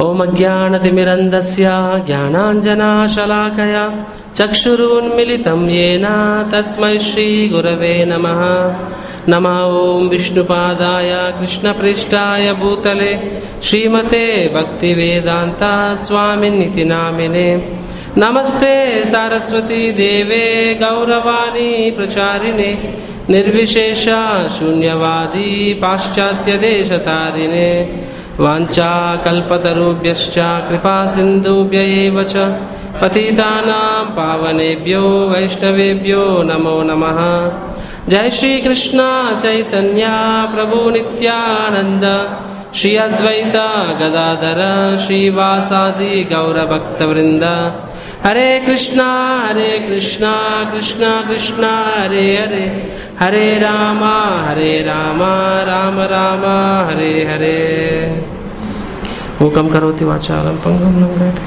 ॐ अज्ञानतिमिरन्दस्य ज्ञानाञ्जनाशलाकया चक्षुरुन्मिलितं येन तस्मै श्रीगुरवे नमः नमः ॐ विष्णुपादाय कृष्णपृष्ठाय भूतले श्रीमते भक्तिवेदान्ता स्वामिनिति नामिने नमस्ते सारस्वती देवे गौरवाणी प्रचारिणे निर्विशेष शून्यवादी पाश्चात्यदेशतारिणे वाञ्छाकल्पतरुभ्यश्च कृपासिन्धुभ्य एव च पतितानां पावनेभ्यो वैष्णवेभ्यो नमो नमः जय श्रीकृष्ण चैतन्य प्रभु नित्यानन्द श्री अद्वैत गदाधर श्रीवासादि गौरभक्तवृन्द हरे कृष्णा हरे कृष्णा कृष्णा कृष्णा हरे हरे हरे राम हरे राम राम राम हरे हरे मूकं करोति वाचालं पङ्गं लङ्घयति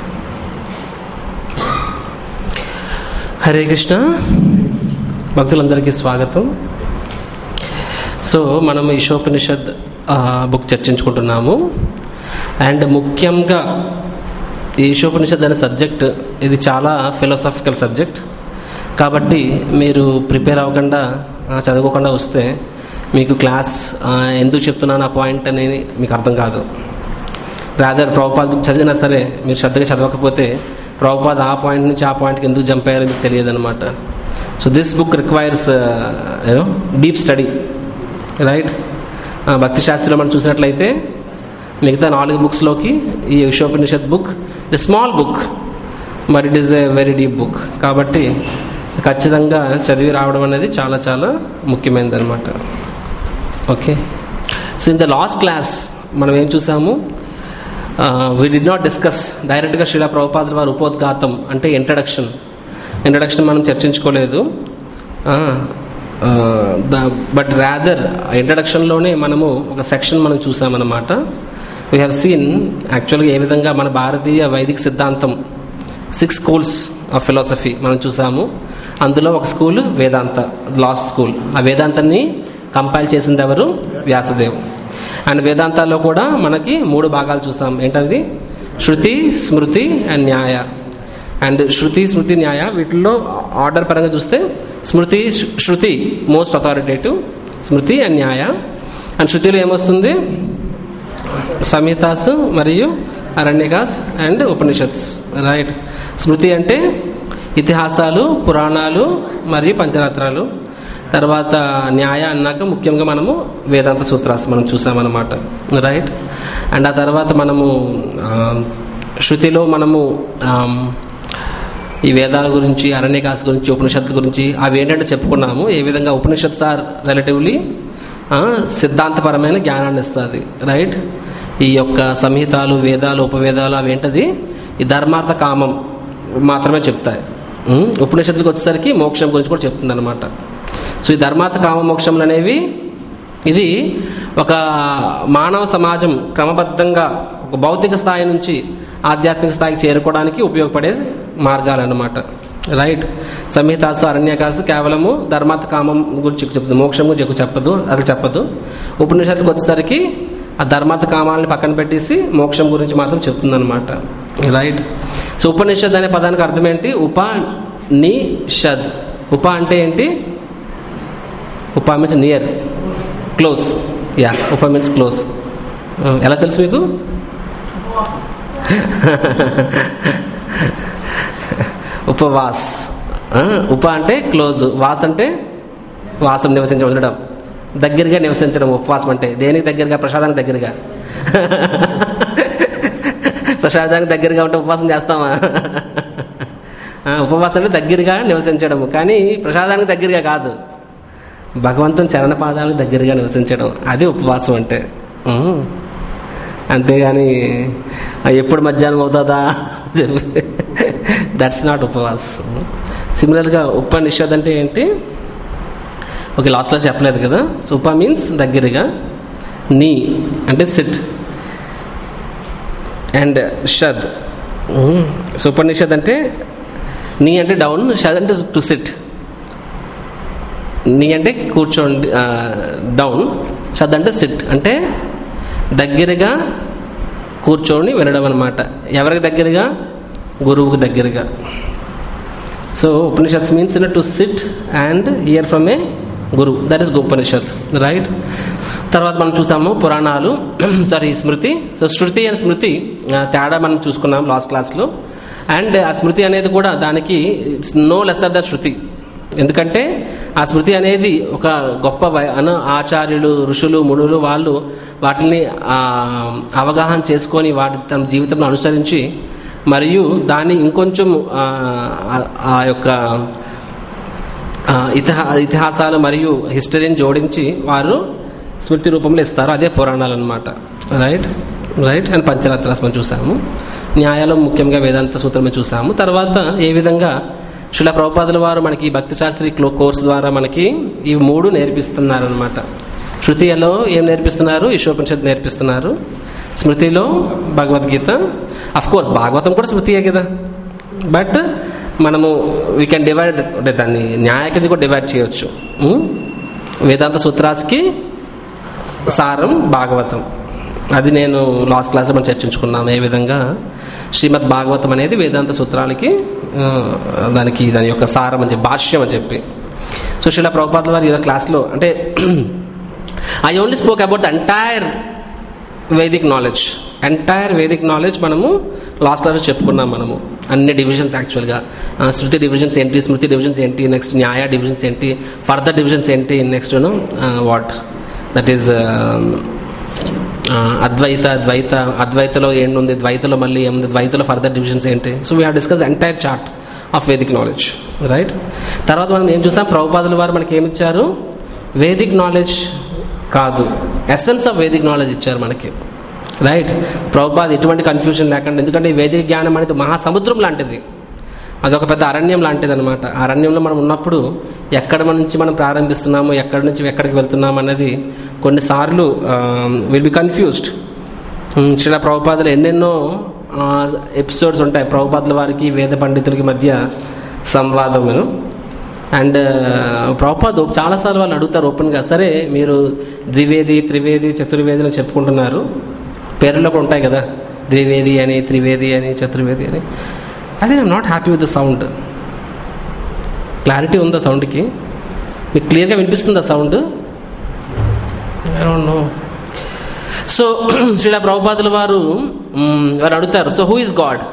హరే కృష్ణ భక్తులందరికీ స్వాగతం సో మనం ఈశోపనిషద్ బుక్ చర్చించుకుంటున్నాము అండ్ ముఖ్యంగా ఈ ఈశోపనిషద్ అనే సబ్జెక్ట్ ఇది చాలా ఫిలాసఫికల్ సబ్జెక్ట్ కాబట్టి మీరు ప్రిపేర్ అవ్వకుండా ఆ, చదువుకోకుండా వస్తే మీకు క్లాస్ ఆ, ఎందుకు చెప్తున్నాను ఆ పాయింట్ అనేది మీకు అర్థం కాదు రాదర్ ప్రభుపాద్ బుక్ చదివినా సరే మీరు శ్రద్ధగా చదవకపోతే ప్రభుపాద్ ఆ పాయింట్ నుంచి ఆ పాయింట్కి ఎందుకు జంప్ అయ్యారో మీకు తెలియదు అనమాట so this book requires you know deep study right భక్తి శాస్త్రంలో మనం చూసినట్లయితే మిగతా నాలుగు బుక్స్లోకి ఈ Ishopanishad book it small book but it is a very deep book కాబట్టి ఖచ్చితంగా చదివి రావడం అనేది చాలా చాలా ముఖ్యమైనది అనమాట okay so in the last class మనం ఏం చూసాము వీ డి నాట్ డిస్కస్ డైరెక్ట్గా శ్రీలా ప్రభుపాదుల వారి ఉపోద్ఘాతం అంటే ఇంట్రడక్షన్ ఇంట్రడక్షన్ మనం చర్చించుకోలేదు బట్ రాదర్ ఇంట్రడక్షన్లోనే మనము ఒక సెక్షన్ మనం చూసామన్నమాట వీ హ్యావ్ సీన్ యాక్చువల్గా ఏ విధంగా మన భారతీయ వైదిక సిద్ధాంతం సిక్స్ స్కూల్స్ ఆఫ్ ఫిలాసఫీ మనం చూసాము అందులో ఒక స్కూల్ వేదాంత లాస్ట్ స్కూల్ ఆ వేదాంతాన్ని కంపైల్ చేసింది ఎవరు వ్యాసదేవ్ అండ్ వేదాంతాల్లో కూడా మనకి మూడు భాగాలు చూసాం ఏంటది శృతి స్మృతి అండ్ న్యాయ అండ్ శృతి స్మృతి న్యాయ వీటిల్లో ఆర్డర్ పరంగా చూస్తే smriti shruti most authoritative smriti and nyaya and శృతిలో ఏమొస్తుంది సంహితాస్ మరియు అరణ్యకాస్ అండ్ ఉపనిషత్స్ రైట్ స్మృతి అంటే ఇతిహాసాలు పురాణాలు మరియు పంచరాత్రాలు తర్వాత న్యాయ అన్నాక ముఖ్యంగా మనము వేదాంత సూత్రాస్ మనం చూసామన్నమాట రైట్ అండ్ ఆ తర్వాత మనము ఆ, శృతిలో మనము ఆమ్, ఈ వేదాల గురించి అరణ్యకాశ గురించి ఉపనిషత్తుల గురించి అవి ఏంటంటే చెప్పుకున్నాము ఏ విధంగా ఉపనిషత్స్ ఆర్ రిలేటివ్లీ సిద్ధాంతపరమైన జ్ఞానాన్ని ఇస్తుంది రైట్ ఈ యొక్క సంహితాలు వేదాలు ఉపవేదాలు అవి ఏంటది ఈ ధర్మార్థ కామం మాత్రమే చెప్తాయి ఉం? ఉపనిషత్తులకు వచ్చేసరికి మోక్షం గురించి కూడా చెప్తుంది అనమాట సో ఈ ధర్మార్థ కామ మోక్షములు అనేవి ఇది ఒక మానవ సమాజం క్రమబద్ధంగా ఒక భౌతిక స్థాయి నుంచి ఆధ్యాత్మిక స్థాయికి చేరుకోవడానికి ఉపయోగపడే మార్గాలు అన్నమాట రైట్ సంహితాసు అరణ్యకాసు కేవలము ధర్మార్థ కామం గురించి చెప్తుంది మోక్షం గురించి ఎక్కువ చెప్పదు అసలు చెప్పదు ఉపనిషత్తుకు వచ్చేసరికి ఆ ధర్మార్థ కామాలని పక్కన పెట్టేసి మోక్షం గురించి మాత్రం చెప్తుంది అనమాట రైట్ సో ఉపనిషద్ అనే పదానికి అర్థం ఏంటి ఉప ని షద్ ఉప అంటే ఏంటి ఉప మీన్స్ నియర్ క్లోజ్ యా ఉప మీన్స్ క్లోజ్ ఎలా తెలుసు మీకు ఉపవాస్ ఆ, ఉప అంటే క్లోజ్ వాస్ అంటే వాసం నివసించడం ఉండడం దగ్గరగా నివసించడం ఉపవాసం అంటే దేనికి దగ్గరగా ప్రసాదానికి దగ్గరగా ప్రసాదానికి దగ్గరగా ఉంటే ఉపవాసం చేస్తామా ఆ, ఉపవాసం అంటే దగ్గరగా నివసించడం కానీ ప్రసాదానికి దగ్గరగా కాదు భగవంతుని చరణ పాదాలకు దగ్గరగా నివసించడం అది ఉపవాసం అంటే ఉం. అంతేగాని "ఆ, ఎప్పుడు మధ్యాహ్నం అవుతుందా చెప్పి దట్స్ నాట్ ఉపవాస్ సిమిలర్గా ఉపనిషద్ అంటే ఏంటి ఓకే లాస్ట్లో చెప్పలేదు కదా సో ఉప మీన్స్ దగ్గరగా నీ అంటే సిట్ అండ్ షద్ సో ఉపనిషద్ అంటే నీ అంటే డౌన్ షద్ అంటే టు సిట్ నీ అంటే కూర్చోండి డౌన్ షద్ అంటే సిట్ అంటే దగ్గరగా కూర్చొని వినడం అనమాట ఎవరికి దగ్గరగా గురువుకు దగ్గరగా so Upanishads means in to sit and hear from a guru that is Upanishad right తర్వాత మనం చూసాము పురాణాలు sorry smriti so shruti and smriti ఆ, తేడా మనం చూసుకున్నాం లాస్ట్ క్లాస్లో అండ్ ఆ స్మృతి అనేది కూడా దానికి నో లెసర్ ద శృతి ఎందుకంటే ఆ స్మృతి అనేది ఒక గొప్ప వై- అన ఆచార్యులు ఋషులు మునులు వాళ్ళు వాటిని ఆ, అవగాహన చేసుకొని వాటి తమ జీవితంలో అనుసరించి మరియు దాన్ని ఇంకొంచెం ఆ, ఆ- ఆ యొక్క ఆ, ఇతిహా ఇతిహాసాలు మరియు హిస్టరీని జోడించి వారు స్మృతి రూపంలో ఇస్తారు అదే పురాణాలు అనమాట రైట్ రైట్ అండ్ పంచరత్నాస్ మనం చూసాము న్యాయాలు ముఖ్యంగా వేదాంత సూత్రమే చూసాము తర్వాత ఏ విధంగా శిల ప్రభుపాదుల వారు మనకి ఈ భక్తి శాస్త్రి క్లో- కోర్సు ద్వారా మనకి ఈ మూడు నేర్పిస్తున్నారనమాట శృతిలో ఏం నేర్పిస్తున్నారు ఈశోపనిషత్ నేర్పిస్తున్నారు స్మృతిలో భగవద్గీత అఫ్ కోర్స్ భాగవతం కూడా స్మృతియే కదా బట్ మనము వీ కెన్ డివైడ్ అంటే దాన్ని న్యాయ కింద కూడా డివైడ్ చేయొచ్చు ఉం? వేదాంత సూత్రాస్కి సారం భాగవతం అది నేను లాస్ట్ క్లాస్లో మనం చర్చించుకున్నాము ఏ విధంగా శ్రీమద్ భాగవతం అనేది వేదాంత సూత్రాలకి ఆ, దానికి దాని యొక్క సారం అని చెప్పి భాష్యం అని చెప్పి సో శిలా ప్రభుపాద వారి ఈ క్లాస్లో అంటే I only spoke about the entire Vedic knowledge entire Vedic knowledge మనము లాస్ట్ క్లాస్ చెప్పుకున్నాం మనము అన్ని డివిజన్స్ యాక్చువల్గా ఆ, శృతి డివిజన్స్ ఏంటి స్మృతి డివిజన్స్ ఏంటి నెక్స్ట్ న్యాయ డివిజన్స్ ఏంటి ఫర్దర్ డివిజన్స్ ఏంటి next what that is Advaita Dvaita అద్వైతలో ఏంటి ద్వైతలో మళ్ళీ ఏముంది ద్వైతలో ఫర్దర్ డివిజన్స్ ఏంటి so we have discuss entire chart of Vedic knowledge right తర్వాత మనం ఏం చూసాం ప్రభుపాదుల వారు మనకి ఏమి ఇచ్చారు వేదిక్ నాలెడ్జ్ కాదు ఎసెన్స్ ఆఫ్ వేదిక్ నాలెడ్జ్ ఇచ్చారు మనకి రైట్ ప్రభుపాద్ ఎటువంటి కన్ఫ్యూజన్ లేకుండా ఎందుకంటే ఈ వేదిక జ్ఞానం అనేది మహాసముద్రం లాంటిది అదొక పెద్ద అరణ్యం లాంటిది అనమాట అరణ్యంలో మనం ఉన్నప్పుడు ఎక్కడ నుంచి మనం ప్రారంభిస్తున్నాము ఎక్కడి నుంచి ఎక్కడికి వెళ్తున్నాము అన్నది కొన్నిసార్లు విల్ బి కన్ఫ్యూజ్డ్ శిలా ప్రభుపాదులు ఎన్నెన్నో ఎపిసోడ్స్ ఉంటాయి ప్రభుపాదుల వారికి వేద పండితులకి మధ్య సంవాదములు అండ్ ప్రభుపాద్ చాలాసార్లు వాళ్ళు అడుగుతారు ఓపెన్గా సరే మీరు ద్వివేది త్రివేది చతుర్వేది అని చెప్పుకుంటున్నారు పేర్లలో కూడా ఉంటాయి కదా ద్వివేది అని త్రివేది అని చతుర్వేది అని అదే I'm not happy with the sound clarity ఉందా సౌండ్కి మీకు క్లియర్గా వినిపిస్తుందా sound I don't know so Shrila ప్రభుపాదుల వారు మ్, వారు అడుగుతారు సో హూ ఇస్ గాడ్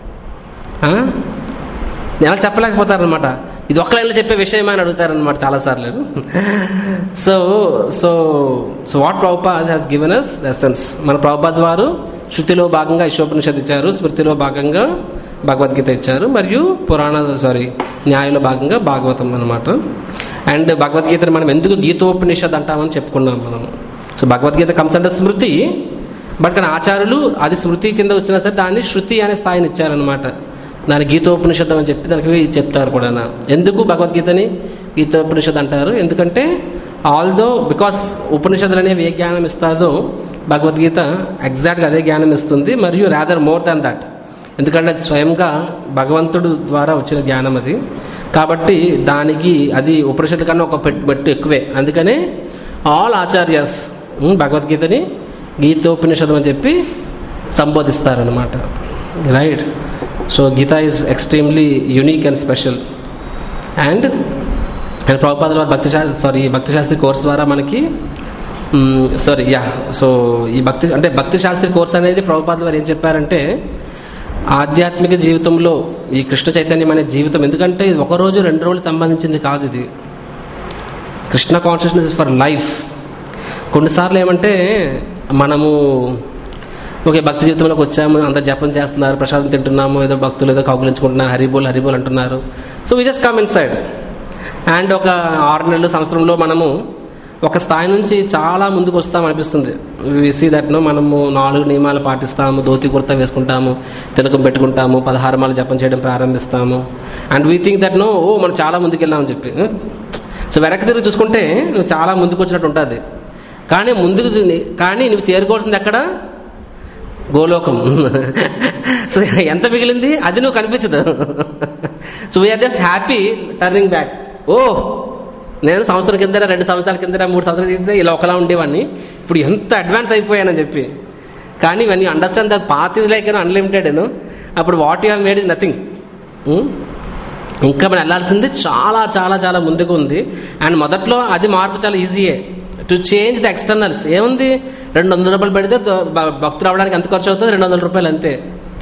ఎలా చెప్పలేకపోతారనమాట ఇది ఒక్క లైన్లో చెప్పే విషయం అని అడుగుతారనమాట చాలాసార్లు so so so what Prabhupad has given us essence మన ప్రభుపాద్ వారు శృతిలో భాగంగా ఈశోపనిషత్ ఇచ్చారు స్మృతిలో భాగంగా భగవద్గీత ఇచ్చారు మరియు పురాణ సారీ న్యాయంలో భాగంగా భాగవతం అనమాట అండ్ భగవద్గీతను మనం ఎందుకు గీతోపనిషద్ అంటామని చెప్పుకున్నాం మనం సో భగవద్గీత కమ్స్ అంటే స్మృతి బట్ కానీ ఆచార్యులు అది స్మృతి కింద వచ్చినా సరే దాన్ని శృతి అనే స్థాయిని ఇచ్చారనమాట దాని గీతోపనిషదం అని చెప్పి దానికి చెప్తారు కూడా ఎందుకు భగవద్గీతని గీతోపనిషద్ అంటారు ఎందుకంటే ఆల్దో బికాస్ ఉపనిషత్తులు అనేవి ఏ జ్ఞానం ఇస్తాదో భగవద్గీత ఎగ్జాక్ట్గా అదే జ్ఞానం ఇస్తుంది మరియు రాదర్ మోర్ దాన్ దట్ ఎందుకంటే అది స్వయంగా భగవంతుడు ద్వారా వచ్చిన జ్ఞానం అది కాబట్టి దానికి అది ఉపనిషత్తు కన్నా ఒక పెట్టు పెట్టు ఎక్కువే అందుకనే ఆల్ ఆచార్యస్ ఉమ్, భగవద్గీతని గీతోపనిషదం అని చెప్పి సంబోధిస్తారనమాట right so Gita is extremely unique and special and and ప్రభుపాదుల వారి భక్తి శాస్త్రి సారీ భక్తి శాస్త్రి కోర్స్ ద్వారా మనకి సారీ యా సో ఈ భక్తి అంటే భక్తి శాస్త్రి కోర్స్ అనేది ప్రభుపాదుల వారు ఏం చెప్పారంటే ఆధ్యాత్మిక జీవితంలో ఈ కృష్ణ చైతన్యం అనే జీవితం ఎందుకంటే ఇది ఒక రోజు రెండు రోజులు సంబంధించింది కాదు ఇది Krishna consciousness is for life కొన్నిసార్లు ఏమంటే మనము ఓకే భక్తి జీవితంలోకి వచ్చాము అంత జపం చేస్తున్నారు ప్రసాదం తింటున్నాము ఏదో భక్తులు ఏదో కౌగులించుకుంటున్నారు హరిబోల్ హరిబోల్ అంటున్నారు so we just come inside and ఒక ఆరు నెలలు సంవత్సరంలో మనము ఒక స్థాయి నుంచి చాలా ముందుకు వస్తాం అనిపిస్తుంది విసి దట్ను మనము నాలుగు నియమాలు పాటిస్తాము ధోతి కుర్తా వేసుకుంటాము తిలకం పెట్టుకుంటాము పదహారమాలు జపం చేయడం ప్రారంభిస్తాము and we think that no oh మనం చాలా ముందుకు వెళ్ళామని చెప్పి సో వెనక్కి తిరిగి చూసుకుంటే నువ్వు చాలా ముందుకు వచ్చినట్టు ఉంటుంది కానీ ముందుకు చూ- కానీ నువ్వు చేరుకోవాల్సింది ఎక్కడ గోలోకం సో ఎంత మిగిలింది అది నువ్వు కనిపించదు so we are just happy turning back oh నేను సంవత్సరం కింద రెండు సంవత్సరాల కింద మూడు సంవత్సరాల కింద ఇలా ఒకలా ఉండేవాడిని ఇప్పుడు ఎంత అడ్వాన్స్ అయిపోయానని చెప్పి కానీ when you understand that path is like unlimited అప్పుడు what you have made is nothing ఇంకా మనం వెళ్ళాల్సింది చాలా చాలా చాలా ముందుకు ఉంది అండ్ మొదట్లో అది మార్పు చాలా ఈజీయే టు చేంజ్ ద ఎక్స్టర్నల్స్ ఏముంది రెండు వందల రూపాయలు పెడితే దో- భ- భక్తులు అవడానికి ఎంత ఖర్చు అవుతుంది రెండు వందల రూపాయలు అంతే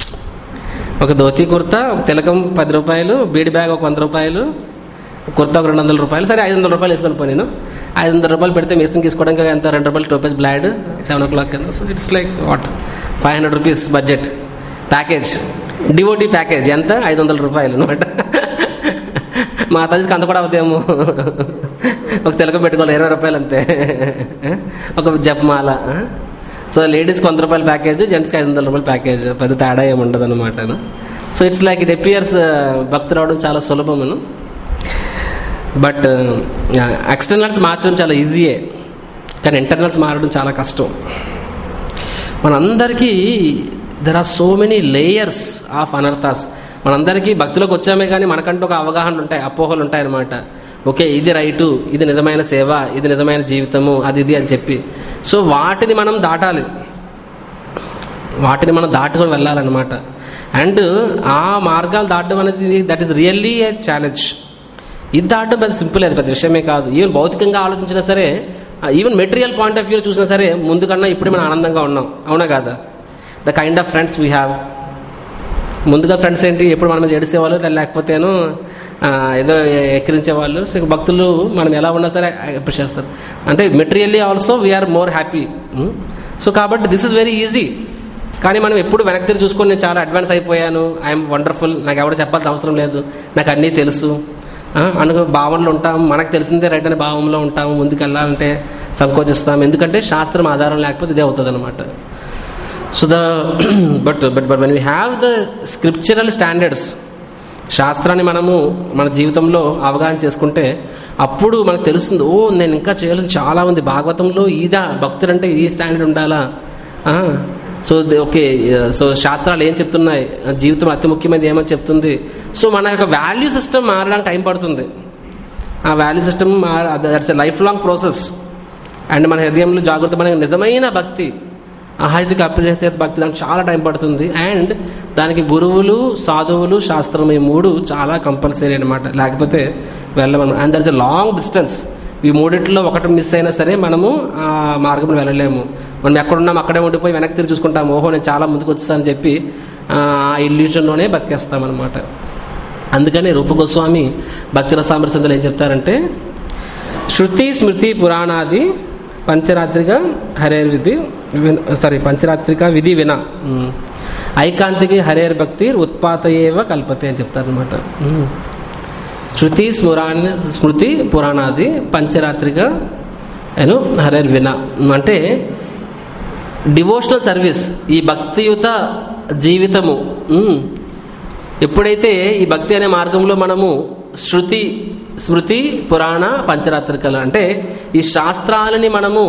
ఒక ధోతి కుర్తా ఒక తిలకం పది రూపాయలు బీడి బ్యాగ్ ఒక వంద రూపాయలు కుర్తా ఒక రెండు వందల రూపాయలు సరే ఐదు వందల రూపాయలు వేసుకొని పోయి నేను ఐదు వందల రూపాయలు పెడితే మెషిన్ తీసుకోవడానికి ఎంత రెండు రూపాయలు టోపేజ్ బ్లాడ్ seven o'clock so it's like what five hundred rupees budget package devotee package ఎంత ఐదు వందల రూపాయలు అనమాట మా తల్లికి అంత కూడా అవుతాయేమో ఒక తిలకం పెట్టుకోవాలి ఇరవై రూపాయలు అంతే ఒక జపమాల సో లేడీస్కి వంద రూపాయల ప్యాకేజ్ జెంట్స్కి ఐదు వందల రూపాయల ప్యాకేజ్ పెద్ద తేడా ఏమి ఉండదు అనమాట so it's like it appears భక్తి రావడం చాలా సులభమును బట్ ఎక్స్టర్నల్స్ మార్చడం చాలా ఈజీయే కానీ ఇంటర్నల్స్ మారడం చాలా కష్టం మనందరికీ there are so many layers of anarthas మనందరికీ భక్తిలోకి వచ్చామే కానీ మనకంటూ ఒక అవగాహనలు ఉంటాయి అపోహలు ఉంటాయి అనమాట ఓకే ఇది రైటు ఇది నిజమైన సేవ ఇది నిజమైన జీవితము అది ఇది అని చెప్పి సో వాటిని మనం దాటాలి వాటిని మనం దాటుకొని వెళ్ళాలన్నమాట అండ్ ఆ మార్గాలు దాటడం అనేది that is really a challenge ఇది దాటడం పెద్ద సింపుల్ అది పెద్ద విషయమే కాదు ఈవెన్ భౌతికంగా ఆలోచించినా సరే even material point of view చూసినా సరే ముందు కన్నా ఇప్పుడే మనం ఆనందంగా ఉన్నాం అవునా కాదా the kind of friends we have ముందుగా ఫ్రెండ్స్ ఏంటి ఎప్పుడు మన మీద ఏడిసేవాళ్ళు లేకపోతేను ఆ, ఏదో ఎక్కిరించేవాళ్ళు సో భక్తులు మనం ఎలా ఉన్నా సరే అప్రిషియేట్ చేస్తారు అంటే materially also we're more happy so కాబట్టి దిస్ ఇస్ వెరీ ఈజీ కానీ మనం ఎప్పుడు వెనక్కి తిరిగి చూసుకొని నేను చాలా అడ్వాన్స్ అయిపోయాను ఐఎమ్ వండర్ఫుల్ నాకు ఎవరు చెప్పాల్సిన అవసరం లేదు నాకు అన్నీ తెలుసు ఆ, అనుకో భావనలో ఉంటాం మనకు తెలిసిందే రైట్ అనే భావంలో ఉంటాము ముందుకు వెళ్ళాలంటే సంకోచిస్తాం ఎందుకంటే శాస్త్రం ఆధారం లేకపోతే ఇదే అవుతుంది అనమాట so the but but but when we have the scriptural standards శాస్త్రాన్ని మనము మన జీవితంలో అవగాహన చేసుకుంటే అప్పుడు మనకు తెలుస్తుంది ఓ నేను ఇంకా చేయాల్సిన చాలా ఉంది భాగవతంలో ఇదా భక్తులంటే ఈ స్టాండర్డ్ ఉండాలా ఆ, సో ది- ఓకే సో శాస్త్రాలు ఏం చెప్తున్నాయి జీవితం అతి ముఖ్యమైనది ఏమని చెప్తుంది సో మన యొక్క వాల్యూ సిస్టమ్ మారడానికి టైం పడుతుంది ఆ value system that's a lifelong process and మన హృదయంలో జాగ్రత్తమైన నిజమైన భక్తి ఆహాయితకి అప్రజేత భక్తి దానికి చాలా టైం పడుతుంది అండ్ దానికి గురువులు సాధువులు శాస్త్రం ఈ మూడు చాలా కంపల్సరీ అనమాట లేకపోతే వెళ్ళమను and there is a long distance ఈ మూడిట్లో ఒకటి మిస్ అయినా సరే మనము ఆ మార్గం వెళ్ళలేము మనం ఎక్కడున్నాం అక్కడే ఉండిపోయి వెనక్కి తిరిగి చూసుకుంటాం ఓహో నేను చాలా ముందుకు వచ్చానని చెప్పి ఆ ఇల్యూషన్లోనే బతికేస్తామన్నమాట అందుకని రూపగోస్వామి భక్తి రసామృతంలో ఏం చెప్తారంటే శృతి స్మృతి పురాణాది పంచరాత్రిక హరేర్ విధి విన్- సారీ పంచరాత్రిక విధి విన ఉమ్. ఐకాంతికి హరేర్ భక్తి ఉత్పాతయేవ కల్పతే అని చెప్తారనమాట శృతి స్మరాన్ స్మృతి పురాణాది పంచరాత్రిక నేను హరేర్ విన ఉమ్, అంటే డివోషనల్ సర్వీస్ ఈ భక్తియుత జీవితము ఉమ్, ఎప్పుడైతే ఈ భక్తి అనే మార్గంలో మనము శృతి స్మృతి పురాణ పంచరాత్రికలు అంటే ఈ శాస్త్రాలని మనము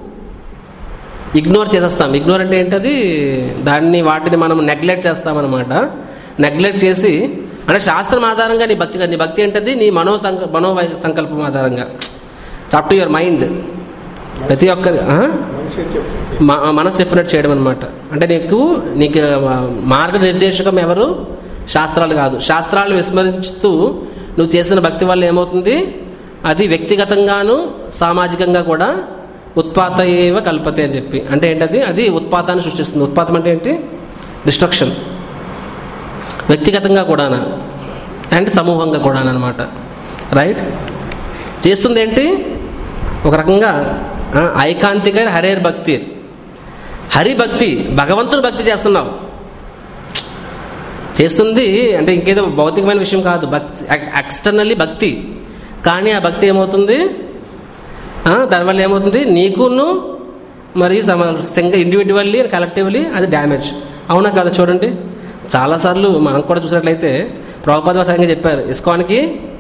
ఇగ్నోర్ చేసేస్తాం ఇగ్నోర్ అంటే ఏంటది దాన్ని వాటిని మనం నెగ్లెక్ట్ చేస్తామన్నమాట నెగ్లెక్ట్ చేసి అంటే శాస్త్రం ఆధారంగా నీ భక్తి నీ భక్తి ఏంటది నీ మనో సంక మనో వై- సంకల్పం ఆధారంగా అప్ టు యువర్ మైండ్ ప్రతి ఒక్కరి ఆ? మా మనసు చెప్పినట్టు చేయడం అనమాట అంటే నీకు నీకు మార్గనిర్దేశకం ఎవరు శాస్త్రాలు కాదు శాస్త్రాలు విస్మరిస్తూ నువ్వు చేసిన భక్తి వల్ల ఏమవుతుంది అది వ్యక్తిగతంగాను సామాజికంగా కూడా ఉత్పాత ఏవ కల్పతే అని చెప్పి అంటే ఏంటది అది ఉత్పాతాన్ని సృష్టిస్తుంది ఉత్పాతం అంటే ఏంటి డిస్ట్రక్షన్ వ్యక్తిగతంగా కూడానా అండ్ సమూహంగా కూడాను అనమాట రైట్ చేస్తుంది ఏంటి ఒక రకంగా ఆ, ఐకాంతిక హరేర్ భక్తి హరి భక్తి భగవంతుని భక్తి చేస్తున్నావు చేస్తుంది అంటే ఇంకేదో భౌతికమైన విషయం కాదు భక్తి ఎక్స్టర్నల్లీ భక్తి కానీ ఆ భక్తి ఏమవుతుంది ఆ, దానివల్ల ఏమవుతుంది నీకును మరియు సమ సింగ ఇండివిజువల్లీ కలెక్టివ్లీ అది డ్యామేజ్ అవునా కదా చూడండి చాలాసార్లు మనం కూడా చూసినట్లయితే ప్రభుపాద సంఘం చెప్పారు ఇస్కాన్కి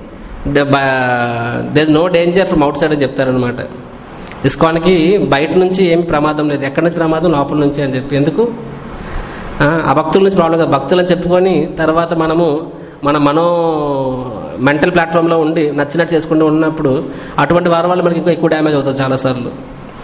there no danger from outside అని చెప్తారనమాట ఇస్కాన్కి బయట నుంచి ఏమి ప్రమాదం లేదు ఎక్కడి నుంచి ప్రమాదం లోపల నుంచి అని చెప్పి ఎందుకు ఆ, ఆ భక్తుల నుంచి ప్రాబ్లం కాదు భక్తులని చెప్పుకొని తర్వాత మనము మన మనో మెంటల్ ప్లాట్ఫామ్లో ఉండి నచ్చినట్టు చేసుకుంటూ ఉన్నప్పుడు అటువంటి వారి వల్ల మనకి ఇంకా ఎక్కువ డ్యామేజ్ అవుతుంది చాలాసార్లు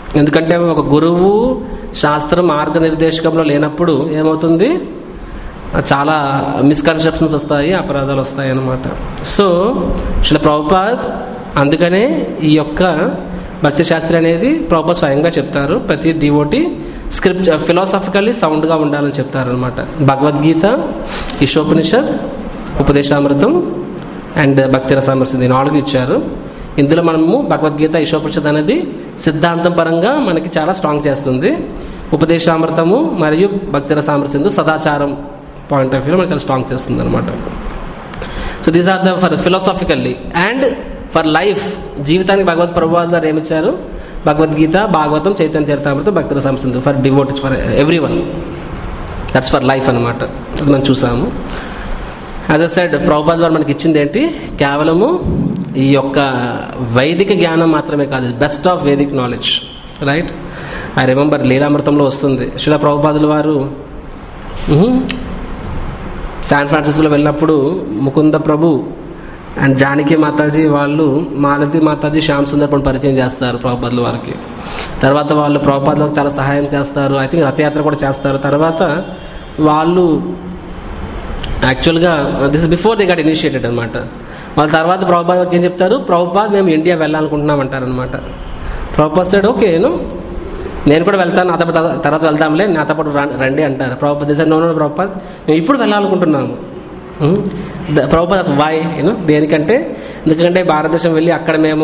ఎందుకంటే ఒక గురువు శాస్త్రం మార్గనిర్దేశకంలో లేనప్పుడు ఏమవుతుంది చాలా మిస్కన్సెప్షన్స్ వస్తాయి అపరాధాలు వస్తాయి అన్నమాట సో శిల ప్రభుపాద్ అందుకనే ఈ యొక్క భక్తి శాస్త్రి అనేది ప్రభుపాద్ స్వయంగా చెప్తారు ప్రతి డివోటి స్క్రిప్ట్ ఫిలాసఫికల్లీ సౌండ్గా ఉండాలని చెప్తారు అనమాట భగవద్గీత ఈశోపనిషత్ ఉపదేశామృతం అండ్ భక్తి రసామృతం ఈ నాలుగు ఇచ్చారు ఇందులో మనము భగవద్గీత ఈశోపనిషత్ అనేది సిద్ధాంతం పరంగా మనకి చాలా స్ట్రాంగ్ చేస్తుంది ఉపదేశామృతము మరియు భక్తి రసామృతం సదాచారం పాయింట్ ఆఫ్ వ్యూలో మనకి చాలా స్ట్రాంగ్ చేస్తుంది అనమాట so these are the for philosophically and for life జీవితానికి భగవత్ ప్రభువాలు గారు ఏమిచ్చారు Bhagavad Gita Bhagavatam Chaitanya Charitamrita Bhakti Rasamrita for devotee for everyone that's for life అనమాట అది మనం చూసాము యాజ్ అ సైడ్ ప్రభుపాద్ వారు మనకి ఇచ్చింది ఏంటి కేవలము ఈ యొక్క వైదిక జ్ఞానం మాత్రమే కాదు best of Vedic knowledge right I remember లీలామృతంలో వస్తుంది శిలా ప్రభుపాదుల వారు మ్మ్, శాన్ ఫ్రాన్సిస్కోలో వెళ్ళినప్పుడు ముకుంద ప్రభు అండ్ జానకి మాతాజీ వాళ్ళు మాలతి మాతాజీ శ్యామ్ సుందర్ పని పరిచయం చేస్తారు ప్రభుపాదుల వారికి తర్వాత వాళ్ళు ప్రభుపాదులకు చాలా సహాయం చేస్తారు ఐ థింక్ రథయాత్ర కూడా చేస్తారు తర్వాత వాళ్ళు యాక్చువల్గా this before they got initiated అనమాట వాళ్ళ తర్వాత ప్రభుపాద్ వారికి ఏం చెప్తారు ప్రభుపాద్ మేము ఇండియా వెళ్ళాలనుకుంటున్నాం అంటారనమాట ప్రభుపాద్ సైడ్ ఓకే నేను నేను కూడా వెళ్తాను నాతో పాటు తర్వాత వెళ్దాంలే నాతో పాటు రా- రండి అంటారు Prabhupad this no no Prabhupad మేము ఇప్పుడు వెళ్ళాలనుకుంటున్నాము ప్రభుపాద్ వై యూనో దేనికంటే ఎందుకంటే భారతదేశం వెళ్ళి అక్కడ మేము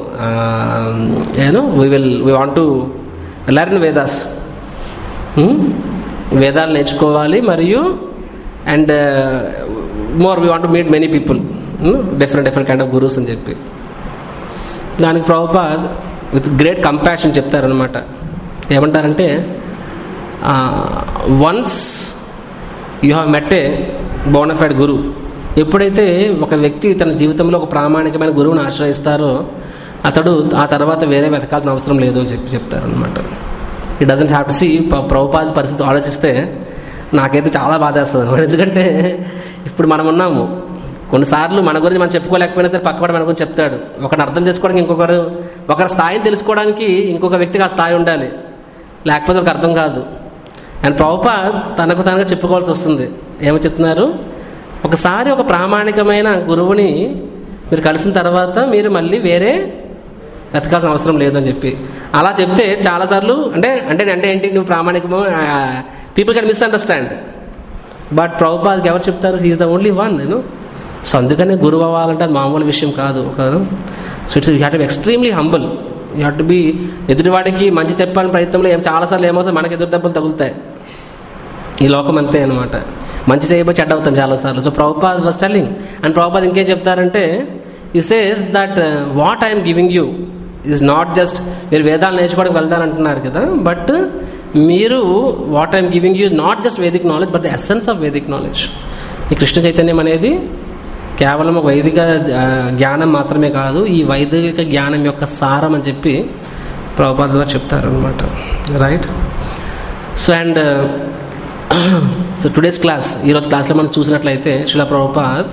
you know we will we want to learn Vedas వేదాలు నేర్చుకోవాలి మరియు and more we want meet many people different different kind of gurus అని చెప్పి దానికి ప్రభుపాద్ విత్ గ్రేట్ కంపాషన్ చెప్తారనమాట ఏమంటారంటే once you have met a bona fide guru ఎప్పుడైతే ఒక వ్యక్తి తన జీవితంలో ఒక ప్రామాణికమైన గురువుని ఆశ్రయిస్తారో అతడు ఆ తర్వాత వేరే వెతకాల్సిన అవసరం లేదు అని చెప్పి చెప్తారనమాట it doesn't have to see Prabhupada పరిస్థితి ఆలోచిస్తే నాకైతే చాలా బాధేస్తుంది అనమాట ఎందుకంటే ఇప్పుడు మనం ఉన్నాము కొన్నిసార్లు మన గురించి మనం చెప్పుకోలేకపోయినా సరే పక్కపడి మన గురించి చెప్తాడు ఒకరిని అర్థం చేసుకోవడానికి ఇంకొకరు ఒకరి స్థాయిని తెలుసుకోవడానికి ఇంకొక వ్యక్తికి ఆ స్థాయి ఉండాలి లేకపోతే ఒక అర్థం కాదు అండ్ ప్రభుపాద్ తనకు తనగా చెప్పుకోవాల్సి వస్తుంది ఏమో చెప్తున్నారు ఒకసారి ఒక ప్రామాణికమైన గురువుని మీరు కలిసిన తర్వాత మీరు మళ్ళీ వేరే వెతకాల్సిన అవసరం లేదని చెప్పి అలా చెప్తే చాలాసార్లు అంటే అంటే అంటే ఏంటి నువ్వు ప్రామాణికము పీపుల్ కెన్ మిస్అండర్స్టాండ్ బట్ ప్రభుపాద్కి ఎవరు చెప్తారు ఈజ్ ద ఓన్లీ వన్ నేను సో అందుకనే గురువు అవ్వాలంటే అది మామూలు విషయం కాదు ఒక so it's you have to extremely humble you have to be ఎదుటివాడికి మంచి చెప్పాలని ప్రయత్నంలో ఏం చాలాసార్లు ఏమవుతుంది మనకి ఎదురు దెబ్బలు తగులుతాయి ఈ లోకం అంతే అనమాట మంచి చేయబోయి చెడ్డ అవుతాం చాలాసార్లు so Prabhupad was telling and Prabhupad ఇంకేం చెప్తారంటే he says that what I'm giving you is not just మీరు వేదాలు నేర్చుకోవడానికి వెళ్తానంటున్నారు కదా బట్ మీరు what I'm giving you is not just Vedic knowledge but the essence of Vedic knowledge ఈ కృష్ణ చైతన్యం అనేది కేవలం ఒక వైదిక ఆ, జ్ఞానం మాత్రమే కాదు ఈ వైదిక జ్ఞానం యొక్క సారం అని చెప్పి ప్రభుపాద్ గారు చెప్తారు అనమాట right so and so today's class ఈరోజు క్లాస్లో మనం చూసినట్లయితే శిలా ప్రభుపాద్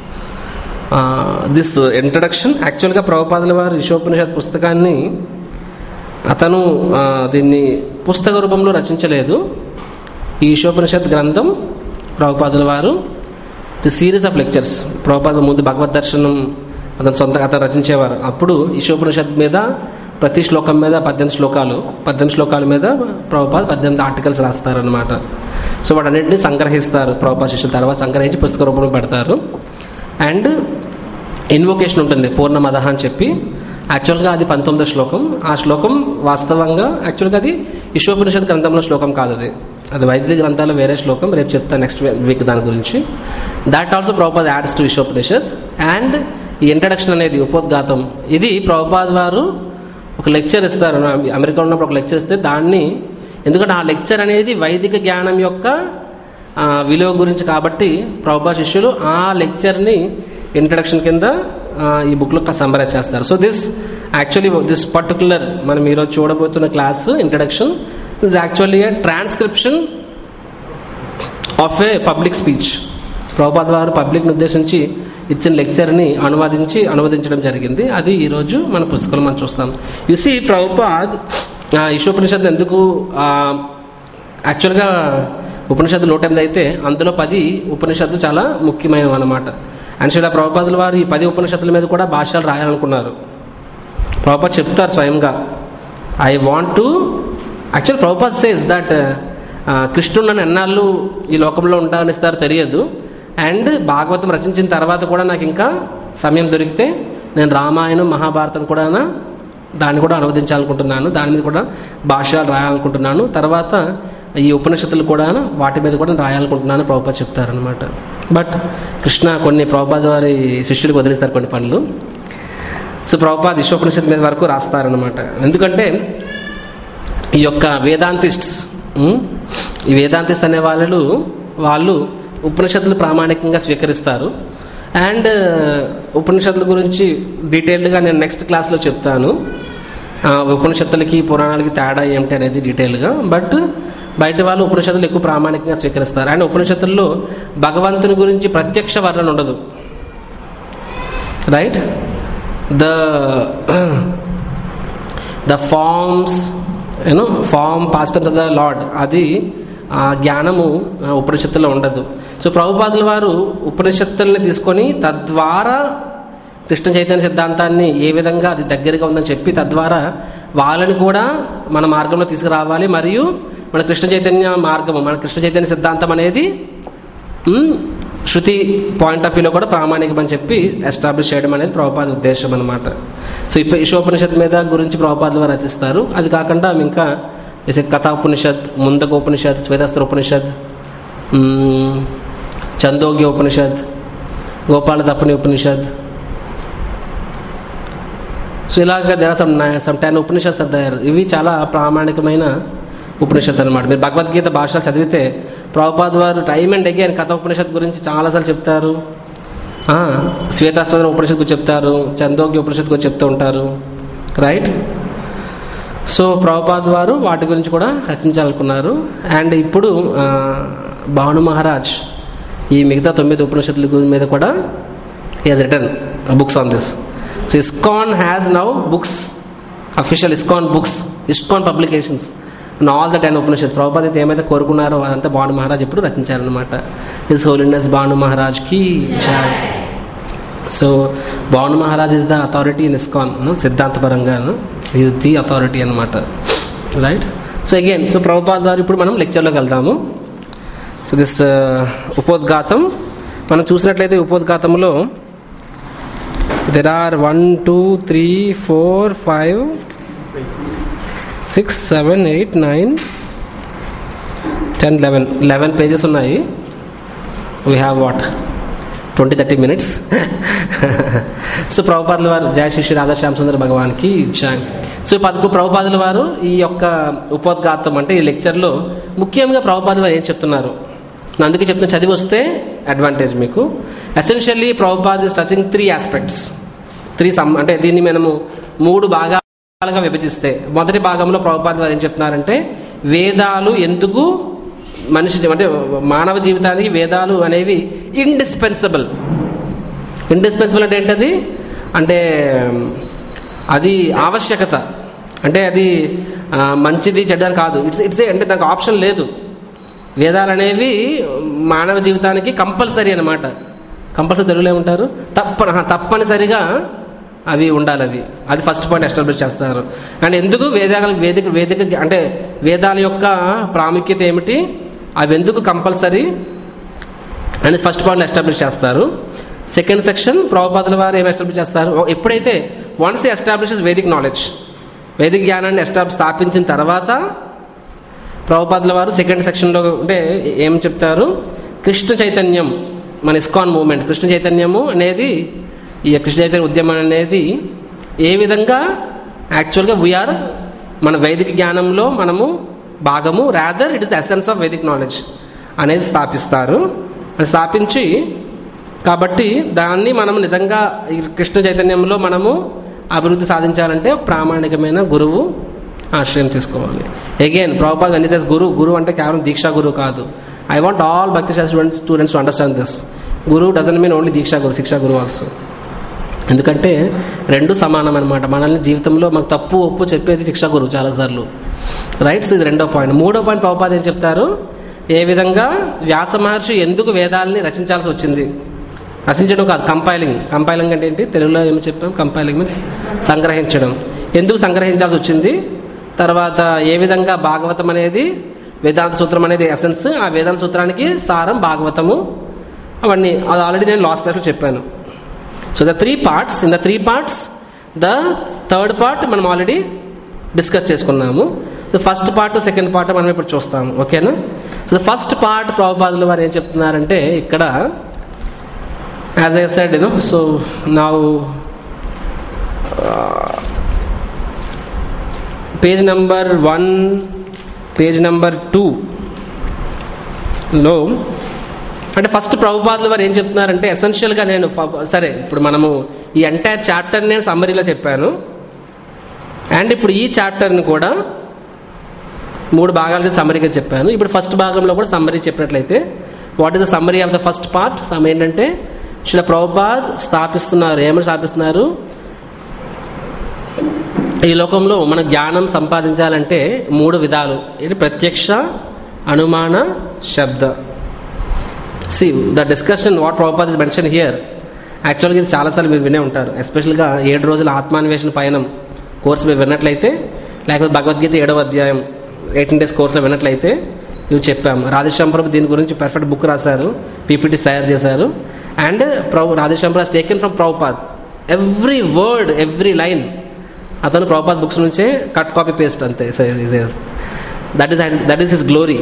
దిస్ ఇంట్రడక్షన్ యాక్చువల్గా ప్రభుపాదుల వారు విశ్వోపనిషత్ పుస్తకాన్ని అతను ఆ, దీన్ని పుస్తక రూపంలో రచించలేదు ఈ ఈశోపనిషత్ గ్రంథం ప్రభుపాదుల వారు the series of lectures Prabhupada ముందు భగవద్ దర్శనం అతను సొంతంగా అతను రచించేవారు అప్పుడు ఈశోపనిషత్ మీద ప్రతి శ్లోకం మీద పద్దెనిమిది శ్లోకాలు పద్దెనిమిది శ్లోకాల మీద ప్రభుపాద పద్దెనిమిది ఆర్టికల్స్ రాస్తారనమాట సో వాటన్నిటిని సంగ్రహిస్తారు ప్రభుపాద శిష్యుల తర్వాత సంగ్రహించి పుస్తక రూపంలో పెడతారు అండ్ ఇన్వొకేషన్ ఉంటుంది పూర్ణమదహ అని చెప్పి యాక్చువల్గా అది పంతొమ్మిదో శ్లోకం ఆ శ్లోకం వాస్తవంగా యాక్చువల్గా అది ఈశోపనిషత్ గ్రంథంలో శ్లోకం కాదు అది అది వైద్య గ్రంథాలు వేరే శ్లోకం రేపు చెప్తాను నెక్స్ట్ వీక్ దాని గురించి that also Prabhupad adds to Ishopanishad and ఈ ఇంట్రడక్షన్ అనేది ఉపోద్ఘాతం ఇది ప్రభుపాద్ వారు ఒక లెక్చర్ ఇస్తారు అమెరికా ఉన్నప్పుడు ఒక లెక్చర్ ఇస్తే దాన్ని ఎందుకంటే ఆ లెక్చర్ అనేది వైదిక జ్ఞానం యొక్క ఆ, విలువ గురించి కాబట్టి ప్రభుపా శిష్యులు ఆ లెక్చర్ని ఇంట్రడక్షన్ కింద ఆ, ఈ బుక్లో సంబరైజ్ చేస్తారు so this actually this particular మనం ఈరోజు చూడబోతున్న class introduction this actually a transcription of a public speech Prabhupad వారు పబ్లిక్ని ఉద్దేశించి ఇచ్చిన లెక్చర్ని అనువాదించి అనువదించడం జరిగింది అది ఈరోజు మన పుస్తకంలో మనం చూస్తాం యు సీ ప్రభుపాద్ ఆ, ఈశోపనిషత్తు ఎందుకు ఆ, యాక్చువల్గా ఉపనిషత్తు నూట ఎనిమిది అయితే అందులో పది ఉపనిషత్తులు చాలా ముఖ్యమైనవి అన్నమాట అండ్ శ్రీల ప్రభుపాదుల వారు ఈ పది ఉపనిషత్తుల మీద కూడా భాష్యాలు రాయాలనుకున్నారు ప్రభుపాద్ చెప్తారు స్వయంగా I want to actual Prabhupad says that కృష్ణుడు నన్ను ఎన్నాళ్ళు ఈ లోకంలో ఉంటానిస్తారు తెలియదు అండ్ భాగవతం రచించిన తర్వాత కూడా నాకు ఇంకా సమయం దొరికితే నేను రామాయణం మహాభారతం కూడా దాన్ని కూడా అనువదించాలనుకుంటున్నాను దాని మీద కూడా భాష్యాలు రాయాలనుకుంటున్నాను తర్వాత ఈ ఉపనిషత్తులు కూడా వాటి మీద కూడా రాయాలనుకుంటున్నాను ప్రభుపాద్ చెప్తారనమాట బట్ కృష్ణ కొన్ని ప్రభుపాద్ వారి శిష్యులకు వదిలేస్తారు కొన్ని పనులు సో ప్రభుపాద్ విశ్వోపనిషత్ మీద వరకు రాస్తారనమాట ఎందుకంటే ఈ యొక్క వేదాంతిస్ట్స్ ఉమ్, ఈ వేదాంతిస్ట్ అనే వాళ్ళు వాళ్ళు ఉపనిషత్తులు ప్రామాణికంగా స్వీకరిస్తారు అండ్ ఉపనిషత్తుల గురించి డీటెయిల్డ్గా నేను నెక్స్ట్ క్లాస్లో చెప్తాను ఆ, ఉపనిషత్తులకి పురాణాలకి తేడా ఏమిటి అనేది డీటెయిల్గా బట్ బయట వాళ్ళు ఉపనిషత్తులు ఎక్కువ ప్రామాణికంగా స్వీకరిస్తారు అండ్ ఉపనిషత్తుల్లో భగవంతుని గురించి ప్రత్యక్ష వర్ణన ఉండదు right the the forms you know form pastime the Lord అది ఆ జ్ఞానము ఆ, ఉపనిషత్తులో ఉండదు సో ప్రభుపాదుల వారు ఉపనిషత్తుల్ని తీసుకొని తద్వారా కృష్ణ చైతన్య సిద్ధాంతాన్ని ఏ విధంగా అది దగ్గరగా ఉందని చెప్పి తద్వారా వాళ్ళని కూడా మన మార్గంలో తీసుకురావాలి మరియు మన కృష్ణ చైతన్య మార్గము మన కృష్ణ చైతన్య సిద్ధాంతం అనేది మ్, శృతి పాయింట్ ఆఫ్ వ్యూలో కూడా ప్రామాణికం అని చెప్పి ఎస్టాబ్లిష్ చేయడం అనేది ప్రభుపాద ఉద్దేశం అనమాట సో ఇప్పుడు ఈశోపనిషత్ మీద గురించి ప్రభుపాదులు వారు రచిస్తారు అది కాకుండా ఇంకా జैसे కథా ఉపనిషత్ ముందక ఉపనిషత్ శ్వేతాస్త్ర ఉపనిషత్ మ్, చందోగ్య ఉపనిషత్ గోపాల తప్పని ఉపనిషత్ సో ఇలాగ there some some ten Upanishads there ఇవి చాలా ప్రామాణికమైన ఉపనిషత్స్ అనమాట మీరు భగవద్గీత భాషలు చదివితే ప్రభుపాద్ వారు టైం అండ్ అగైన్ కథ ఉపనిషత్ గురించి చాలాసార్లు చెప్తారు ఆ, శ్వేతాశ్వర ఉపనిషత్ గురించి చెప్తారు చందోగ్య ఉపనిషత్ గురించి చెప్తూ ఉంటారు రైట్ సో ప్రభుపాద్ వారు వాటి గురించి కూడా రచించాలనుకున్నారు అండ్ ఇప్పుడు ఆ, భాను మహారాజ్ ఈ మిగతా తొమ్మిది ఉపనిషత్తుల గురి- మీద కూడా he has written books on this so ISKCON has now books official ISKCON books ISKCON publications and all the ten Upanishad Prabhupad అయితే ఏమైతే కోరుకున్నారో అదంతా భాను మహారాజ్ ఇప్పుడు రచించారనమాట హిస్ హోలీనెస్ భాను మహారాజ్కి జై so Bhanu Maharaj is the authority in ISKCON సిద్ధాంతపరంగా ఈజ్ ది అథారిటీ అనమాట right so again so Prabhupad వారు ఇప్పుడు మనం లెక్చర్లోకి వెళ్దాము సో దిస్ ఉపోద్ఘాతం మనం చూసినట్లయితే ఉపోద్ఘాతంలో there are one two three four five six seven eight nine ten eleven eleven pages ఉన్నాయి we have what twenty thirty minutes so ప్రభుపాదుల వారు జయ శిష్యు రాధాశ్యామ సుందర భగవాన్కి జై సో పదకు ప్రభుపాదుల వారు ఈ యొక్క ఉపోద్ఘాతం అంటే ఈ లెక్చర్లో ముఖ్యంగా ప్రభుపాదుల వారు ఏం చెప్తున్నారు నేను అందుకే చెప్తున్నా చదివి వస్తే అడ్వాంటేజ్ మీకు essentially Prabhupad is touching three aspects three some అంటే దీన్ని మనము మూడు భాగాలుగా విభజిస్తే మొదటి భాగంలో ప్రభుపాద్ వారు ఏం చెప్తున్నారంటే వేదాలు ఎందుకు మనిషి జీ- అంటే మానవ జీవితానికి వేదాలు అనేవి ఇండిస్పెన్సబుల్ ఇండిస్పెన్సిబుల్ అంటే ఏంటది అంటే అది ఆవశ్యకత అంటే అది ఆ, మంచిది చెడ్డని కాదు ఇట్స్ ఇట్స్ అంటే దానికి ఆప్షన్ లేదు వేదాలు అనేవి మానవ జీవితానికి కంపల్సరీ అనమాట కంపల్సరీ తెలుగులో ఏమంటారు తప్పన ఆహా, తప్పనిసరిగా అవి ఉండాలి అవి అది ఫస్ట్ పాయింట్ ఎస్టాబ్లిష్ చేస్తారు అండ్ ఎందుకు వేదాల వేదిక వేదిక అంటే వేదాల యొక్క ప్రాముఖ్యత ఏమిటి అవి ఎందుకు కంపల్సరీ అని ఫస్ట్ పాయింట్ ఎస్టాబ్లిష్ చేస్తారు సెకండ్ సెక్షన్ ప్రభుపాదుల వారు ఏం ఎస్టాబ్లిష్ చేస్తారు ఓ- ఎప్పుడైతే వన్స్ ఎస్టాబ్లిషెస్ వేదిక్ నాలెడ్జ్ వేదిక జ్ఞానాన్ని ఎస్టాబ్లిష్ స్థాపించిన తర్వాత ప్రభుపాదుల వారు సెకండ్ సెక్షన్లో అంటే ఏం చెప్తారు కృష్ణ చైతన్యం మన ఇస్కాన్ మూమెంట్ కృష్ణ చైతన్యము అనేది ఈ కృష్ణ చైతన్య ఉద్యమం అనేది ఏ విధంగా యాక్చువల్గా వీఆర్ మన వైదిక జ్ఞానంలో మనము భాగము rather it is the essence of Vedic knowledge అనేది స్థాపిస్తారు అని స్థాపించి కాబట్టి దాన్ని మనం నిజంగా ఈ కృష్ణ చైతన్యంలో మనము అభివృద్ధి సాధించాలంటే ఒక ప్రామాణికమైన గురువు ఆశ్రయం తీసుకోవాలి again Prabhupad when says guru guru అంటే కేవలం దీక్షా గురువు కాదు I want all bhakti students students to understand this guru doesn't mean only diksha guru shiksha guru also ఎందుకంటే రెండు సమానం అనమాట మనల్ని జీవితంలో మనకు తప్పు ఒప్పు చెప్పేది శిక్షా గురువు చాలాసార్లు రైట్ సో ఇది రెండో పాయింట్ మూడో పాయింట్ ప్రభుపాద ఏం చెప్తారు ఏ విధంగా వ్యాస మహర్షి ఎందుకు వేదాలని రచించాల్సి వచ్చింది రచించడం కాదు కంపైలింగ్ కంపైలింగ్ అంటే ఏంటి తెలుగులో ఏమి చెప్పాం కంపైలింగ్ మీన్స్ సంగ్రహించడం ఎందుకు సంగ్రహించాల్సి వచ్చింది తర్వాత ఏ విధంగా భాగవతం అనేది వేదాంత సూత్రం అనేది ఎసెన్స్ ఆ వేదాంత సూత్రానికి సారం భాగవతము అవన్నీ అది ఆల్రెడీ నేను లాస్ట్ క్లాస్లో చెప్పాను so the three parts in the three parts the third part మనం ఆల్రెడీ డిస్కస్ చేసుకున్నాము so first part second part మనం ఇప్పుడు చూస్తాము ఓకేనా సో ద ఫస్ట్ పార్ట్ ప్రభుపాదులు వారు ఏం చెప్తున్నారంటే ఇక్కడ as I said you know so నా page number one page number టూలో అంటే ఫస్ట్ ప్రభుపాదులు వారు ఏం చెప్తున్నారంటే ఎసెన్షియల్గా నేను ఫ- సరే ఇప్పుడు మనము ఈ ఎంటైర్ చాప్టర్ నేను సమ్మరీలో చెప్పాను అండ్ ఇప్పుడు ఈ చాప్టర్ని కూడా మూడు భాగాలకి సమ్మరీగా చెప్పాను ఇప్పుడు ఫస్ట్ భాగంలో కూడా సమ్మరీ చెప్పినట్లయితే what is the summary of the first part some ఏంటంటే శిల ప్రభుపాద్ స్థాపిస్తున్నారు ఏమని స్థాపిస్తున్నారు ఈ లోకంలో మన జ్ఞానం సంపాదించాలంటే మూడు విధాలు ఏంటి ప్రత్యక్ష అనుమాన శబ్ద see the discussion what Prabhupad is mention here యాక్చువల్గా ఇది చాలాసార్లు మీరు వినే ఉంటారు ఎస్పెషల్గా ఏడు రోజుల ఆత్మాన్వేషణ పయనం కోర్సు మీరు విన్నట్లయితే లేకపోతే భగవద్గీత ఏడవ అధ్యాయం ఎయిటీన్ డేస్ కోర్సులో విన్నట్లయితే ఇవి చెప్పాము రాధేశ్యామప్రభు దీని గురించి పర్ఫెక్ట్ బుక్ రాశారు పీపీటీ తయారు చేశారు and Prabhu Radheshyam Prabhu taken from Prabhupad every word every line అతను ప్రభుపాద్ బుక్స్ నుంచే కట్ కాపీ పేస్ట్ అంతే that is that is his glory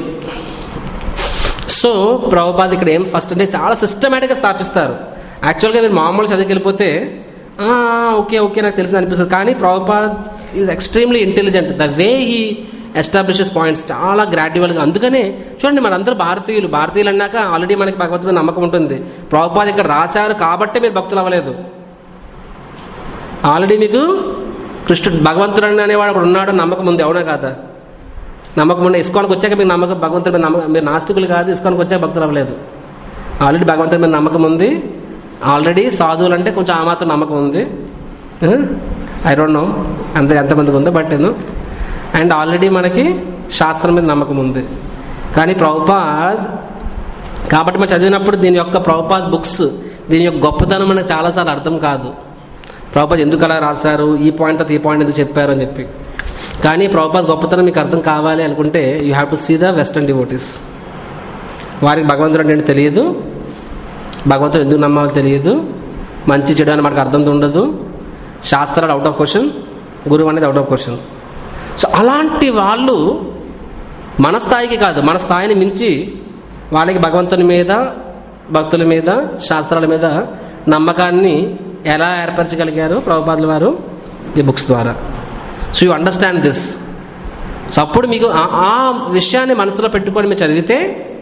so Prabhupad ఇక్కడ ఏం ఫస్ట్ అంటే చాలా సిస్టమేటిక్గా స్థాపిస్తారు యాక్చువల్గా మీరు మామూలు చదివికి వెళ్ళిపోతే "ఆ, ఓకే ఓకే నాకు తెలిసింది అనిపిస్తుంది కానీ Prabhupad is extremely intelligent the way he establishes points చాలా గ్రాడ్యువల్గా అందుకనే చూడండి మనందరూ భారతీయులు భారతీయులు అన్నాక ఆల్రెడీ మనకి భగవత్ మీద నమ్మకం ఉంటుంది ప్రభుపాద్ ఇక్కడ రాచారు కాబట్టే మీరు భక్తులు అవ్వలేదు ఆల్రెడీ మీకు కృష్ణుడు భగవంతుడు అనేవాడు అక్కడ ఉన్నాడు నమ్మకం ఉంది అవునా కాదా నమ్మకం ఉండే ఇస్కాన్కి వచ్చాక మీకు నమ్మకం భగవంతుడి మీద నమ్మకం మీరు నాస్తికులు కాదు ఇస్కాన్కి వచ్చాక భక్తులు అవ్వలేదు ఆల్రెడీ భగవంతుడి మీద నమ్మకం ఉంది ఆల్రెడీ సాధువులు అంటే కొంచెం ఆ మాత్రం నమ్మకం ఉంది ఐ డోంట్ నో అంత ఎంతమందికి ఉందో బట్ నేను అండ్ ఆల్రెడీ మనకి శాస్త్రం మీద నమ్మకం ఉంది కానీ ప్రభుపాద్ కాబట్టి మనం చదివినప్పుడు దీని యొక్క ప్రభుపాద్ బుక్స్ దీని యొక్క గొప్పతనం మనకు చాలాసార్లు అర్థం కాదు ప్రభుపాద్ ఎందుకు అలా రాశారు ఈ పాయింట్ తర్వాత ఈ పాయింట్ ఎందుకు చెప్పారు అని చెప్పి కానీ ప్రభుపాద్ గొప్పతనం మీకు అర్థం కావాలి అనుకుంటే you have to see the western devotees వారికి భగవంతుడు అంటే ఏంటో తెలియదు భగవంతుడు ఎందుకు నమ్మాలో తెలియదు మంచి చెడు అని మనకు అర్థం ఉండదు శాస్త్రాలు అవుట్ ఆఫ్ క్వశ్చన్ గురువు అనేది అవుట్ ఆఫ్ క్వశ్చన్ సో అలాంటి వాళ్ళు మన స్థాయికి కాదు మన స్థాయిని మించి వాళ్ళకి భగవంతుని మీద భక్తుల మీద శాస్త్రాల మీద నమ్మకాన్ని ఎలా ఏర్పరచగలిగారు ప్రభుపాదుల వారు ఈ బుక్స్ ద్వారా so you understand this so అప్పుడు మీకు ఆ- ఆ విషయాన్ని మనసులో పెట్టుకొని మీరు చదివితే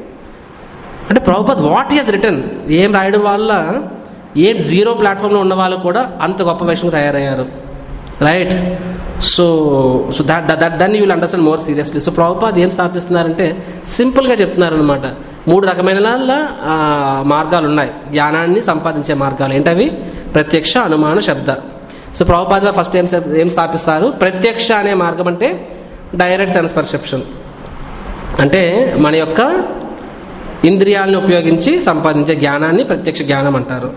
అంటే ప్రభుపాద్ వాట్ ఈస్ రిటర్న్ ఏం రాయడం వల్ల ఏం జీరో ప్లాట్ఫామ్లో ఉన్న వాళ్ళు కూడా అంత గొప్ప విషయం తయారయ్యారు right so so that that then you will understand more seriously so Prabhupad ఏం స్థాపిస్తున్నారంటే సింపుల్గా చెప్తున్నారు అనమాట మూడు రకమైన ఆ, మార్గాలు ఉన్నాయి జ్ఞానాన్ని సంపాదించే మార్గాలు ఏంటవి ప్రత్యక్ష అనుమాన శబ్ద సో ప్రభుపాద్ గారు ఫస్ట్ ఏం చెప్- ఏం స్థాపిస్తారు ప్రత్యక్ష అనే మార్గం అంటే డైరెక్ట్ సెన్స్ పర్సెప్షన్ అంటే మన యొక్క ఇంద్రియాలను ఉపయోగించి సంపాదించే జ్ఞానాన్ని ప్రత్యక్ష జ్ఞానం అంటారు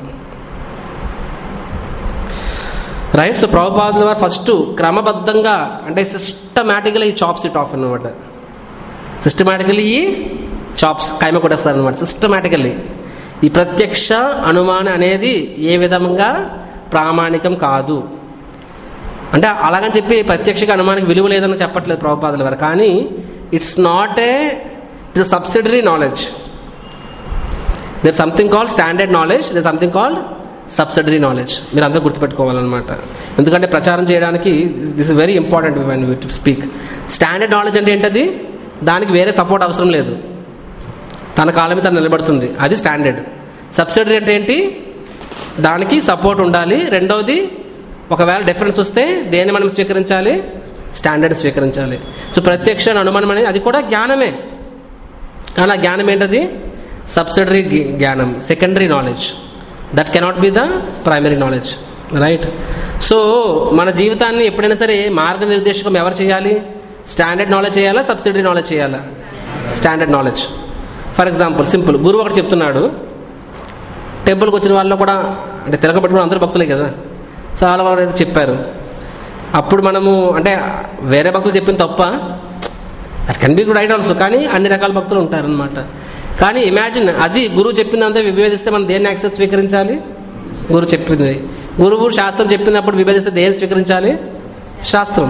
రైట్ సో ప్రభుపాదుల వారు ఫస్ట్ క్రమబద్ధంగా అంటే సిస్టమేటిక్గా ఈ చాప్స్ ఇట్ ఆఫ్ అనమాట సిస్టమేటికలీ ఈ చాప్స్ కైమ కొట్టేస్తారు అనమాట సిస్టమేటికల్లీ ఈ ప్రత్యక్ష అనుమానం అనేది ఏ విధంగా ప్రామాణికం కాదు అంటే అలాగని చెప్పి ప్రత్యక్షగా అనుమానికి విలువ లేదని చెప్పట్లేదు ప్రభుపాదుల వారు కానీ it's not a it's subsidiary knowledge there something called standard knowledge there something called subsidiary knowledge మీరు అందరూ గుర్తుపెట్టుకోవాలన్నమాట ఎందుకంటే ప్రచారం చేయడానికి this is very important when to speak standard knowledge అంటే ఏంటది దానికి వేరే సపోర్ట్ అవసరం లేదు తన కాళ్ళ మీద తను నిలబడుతుంది అది స్టాండర్డ్ సబ్సిడరీ అంటే ఏంటి దానికి సపోర్ట్ ఉండాలి రెండవది ఒకవేళ డిఫరెన్స్ వస్తే దేన్ని మనం స్వీకరించాలి స్టాండర్డ్ స్వీకరించాలి సో ప్రత్యక్ష అనుమానం అనేది అది కూడా జ్ఞానమే కానీ ఆ జ్ఞానం ఏంటది సబ్సిడరీ జ్ఞానం secondary knowledge that cannot be the primary knowledge right so మన జీవితాన్ని ఎప్పుడైనా సరే మార్గనిర్దేశకం ఎవరు చేయాలి స్టాండర్డ్ నాలెడ్జ్ చేయాలా సబ్సిడరీ నాలెడ్జ్ చేయాలా standard knowledge for example simple గురువు ఒకటి చెప్తున్నాడు టెంపుల్కి వచ్చిన వాళ్ళు కూడా అంటే తిరగబెట్టుకుని అందరూ భక్తులే కదా చాలా వారు అయితే చెప్పారు అప్పుడు మనము అంటే వేరే భక్తులు చెప్పిన తప్ప that can be good right also కానీ అన్ని రకాల భక్తులు ఉంటారనమాట కానీ ఇమాజిన్ అది గురువు చెప్పిందంతా విభేదిస్తే మనం దేన్ని యాక్సెప్ట్ స్వీకరించాలి గురువు చెప్పింది గురువు శాస్త్రం చెప్పినప్పుడు విభేదిస్తే దేన్ని స్వీకరించాలి శాస్త్రం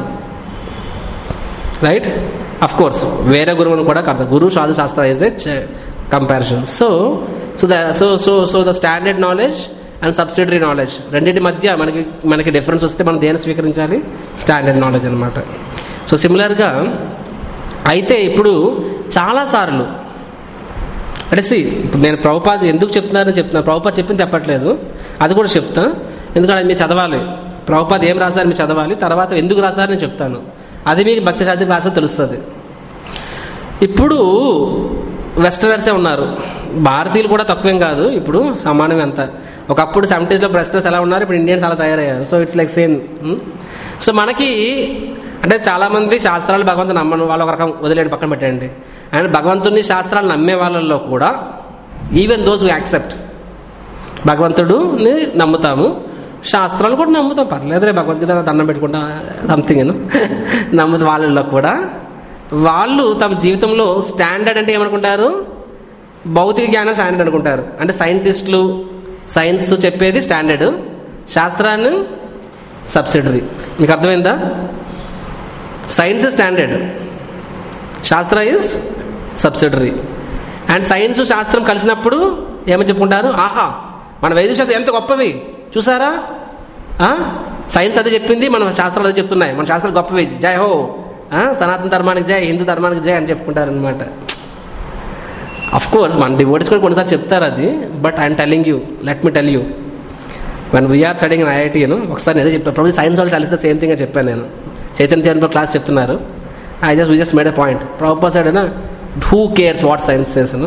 రైట్ అఫ్ కోర్స్ వేరే గురువుని కూడా కడతారు గురువు సాధు శాస్త్ర is a comparison so so the so so so the standard knowledge and subsidiary knowledge రెండింటి మధ్య మనకి మనకి డిఫరెన్స్ వస్తే మనం దేన్ని స్వీకరించాలి స్టాండర్డ్ నాలెడ్జ్ అనమాట సో సిమిలర్గా అయితే ఇప్పుడు చాలాసార్లు అంటే సి ఇప్పుడు నేను ప్రభుపాద ఎందుకు చెప్తున్నారని చెప్తున్నాను ప్రభుపాద చెప్పింది చెప్పట్లేదు అది కూడా చెప్తా ఎందుకంటే మీరు చదవాలి ప్రభుపాద ఏం రాశారు మీరు చదవాలి తర్వాత ఎందుకు రాశారని నేను చెప్తాను అది మీకు భక్తి శాస్త్రి రాసో తెలుస్తుంది ఇప్పుడు వెస్టర్నర్సే ఉన్నారు భారతీయులు కూడా తక్కువేం కాదు ఇప్పుడు సమానమే అంత ఒకప్పుడు సెవెంటీస్లో వెస్టర్స్ ఎలా ఉన్నారు ఇప్పుడు ఇండియన్స్ అలా తయారయ్యారు so it's like same so మనకి అంటే చాలామంది శాస్త్రాలు భగవంతుని నమ్మను వాళ్ళు ఒక రకం వదిలేండి పక్కన పెట్టండి అండ్ భగవంతుని శాస్త్రాలు నమ్మే వాళ్ళల్లో కూడా ఈవెన్ దోస్ యాక్సెప్ట్ భగవంతుడుని నమ్ముతాము శాస్త్రాలు కూడా నమ్ముతాం పర్లేదురే భగవద్గీత దండం పెట్టుకుంటాం సంథింగ్ నమ్ముతాం వాళ్ళల్లో కూడా వాళ్ళు తమ జీవితంలో స్టాండర్డ్ అంటే ఏమనుకుంటారు భౌతిక జ్ఞానం స్టాండర్డ్ అనుకుంటారు అంటే సైంటిస్టులు సైన్స్ చెప్పేది స్టాండర్డ్ శాస్త్రాన్ని సబ్సిడరీ మీకు అర్థమైందా science standard shastra is subsidiary and science శాస్త్రం కలిసినప్పుడు ఏమని చెప్పుకుంటారు ఆహా మన వైద్య శాస్త్రం ఎంత గొప్పవి చూసారా సైన్స్ అదే చెప్పింది మన శాస్త్రాలు అదే చెప్తున్నాయి మన శాస్త్రాలు గొప్పవి జై హో సనాతన ధర్మానికి జై హిందూ ధర్మానికి జై అని చెప్పుకుంటారనమాట అఫ్ కోర్స్ మన డివోటీస్ కూడా కొన్నిసార్లు చెప్తారు అది but I'm telling you let me tell you one we're studying in ఐఐటీను ఒకసారి నేను చెప్పాను ప్రభు సైన్స్ వాళ్ళు కలిస్తే సేమ్ థింగ్ అని చెప్పాను నేను చైతన్య చైతన్య క్లాస్ చెప్తున్నారు I just we just made a point proper side అయినా హూ కేర్స్ వాట్ సైన్స్ చేసాను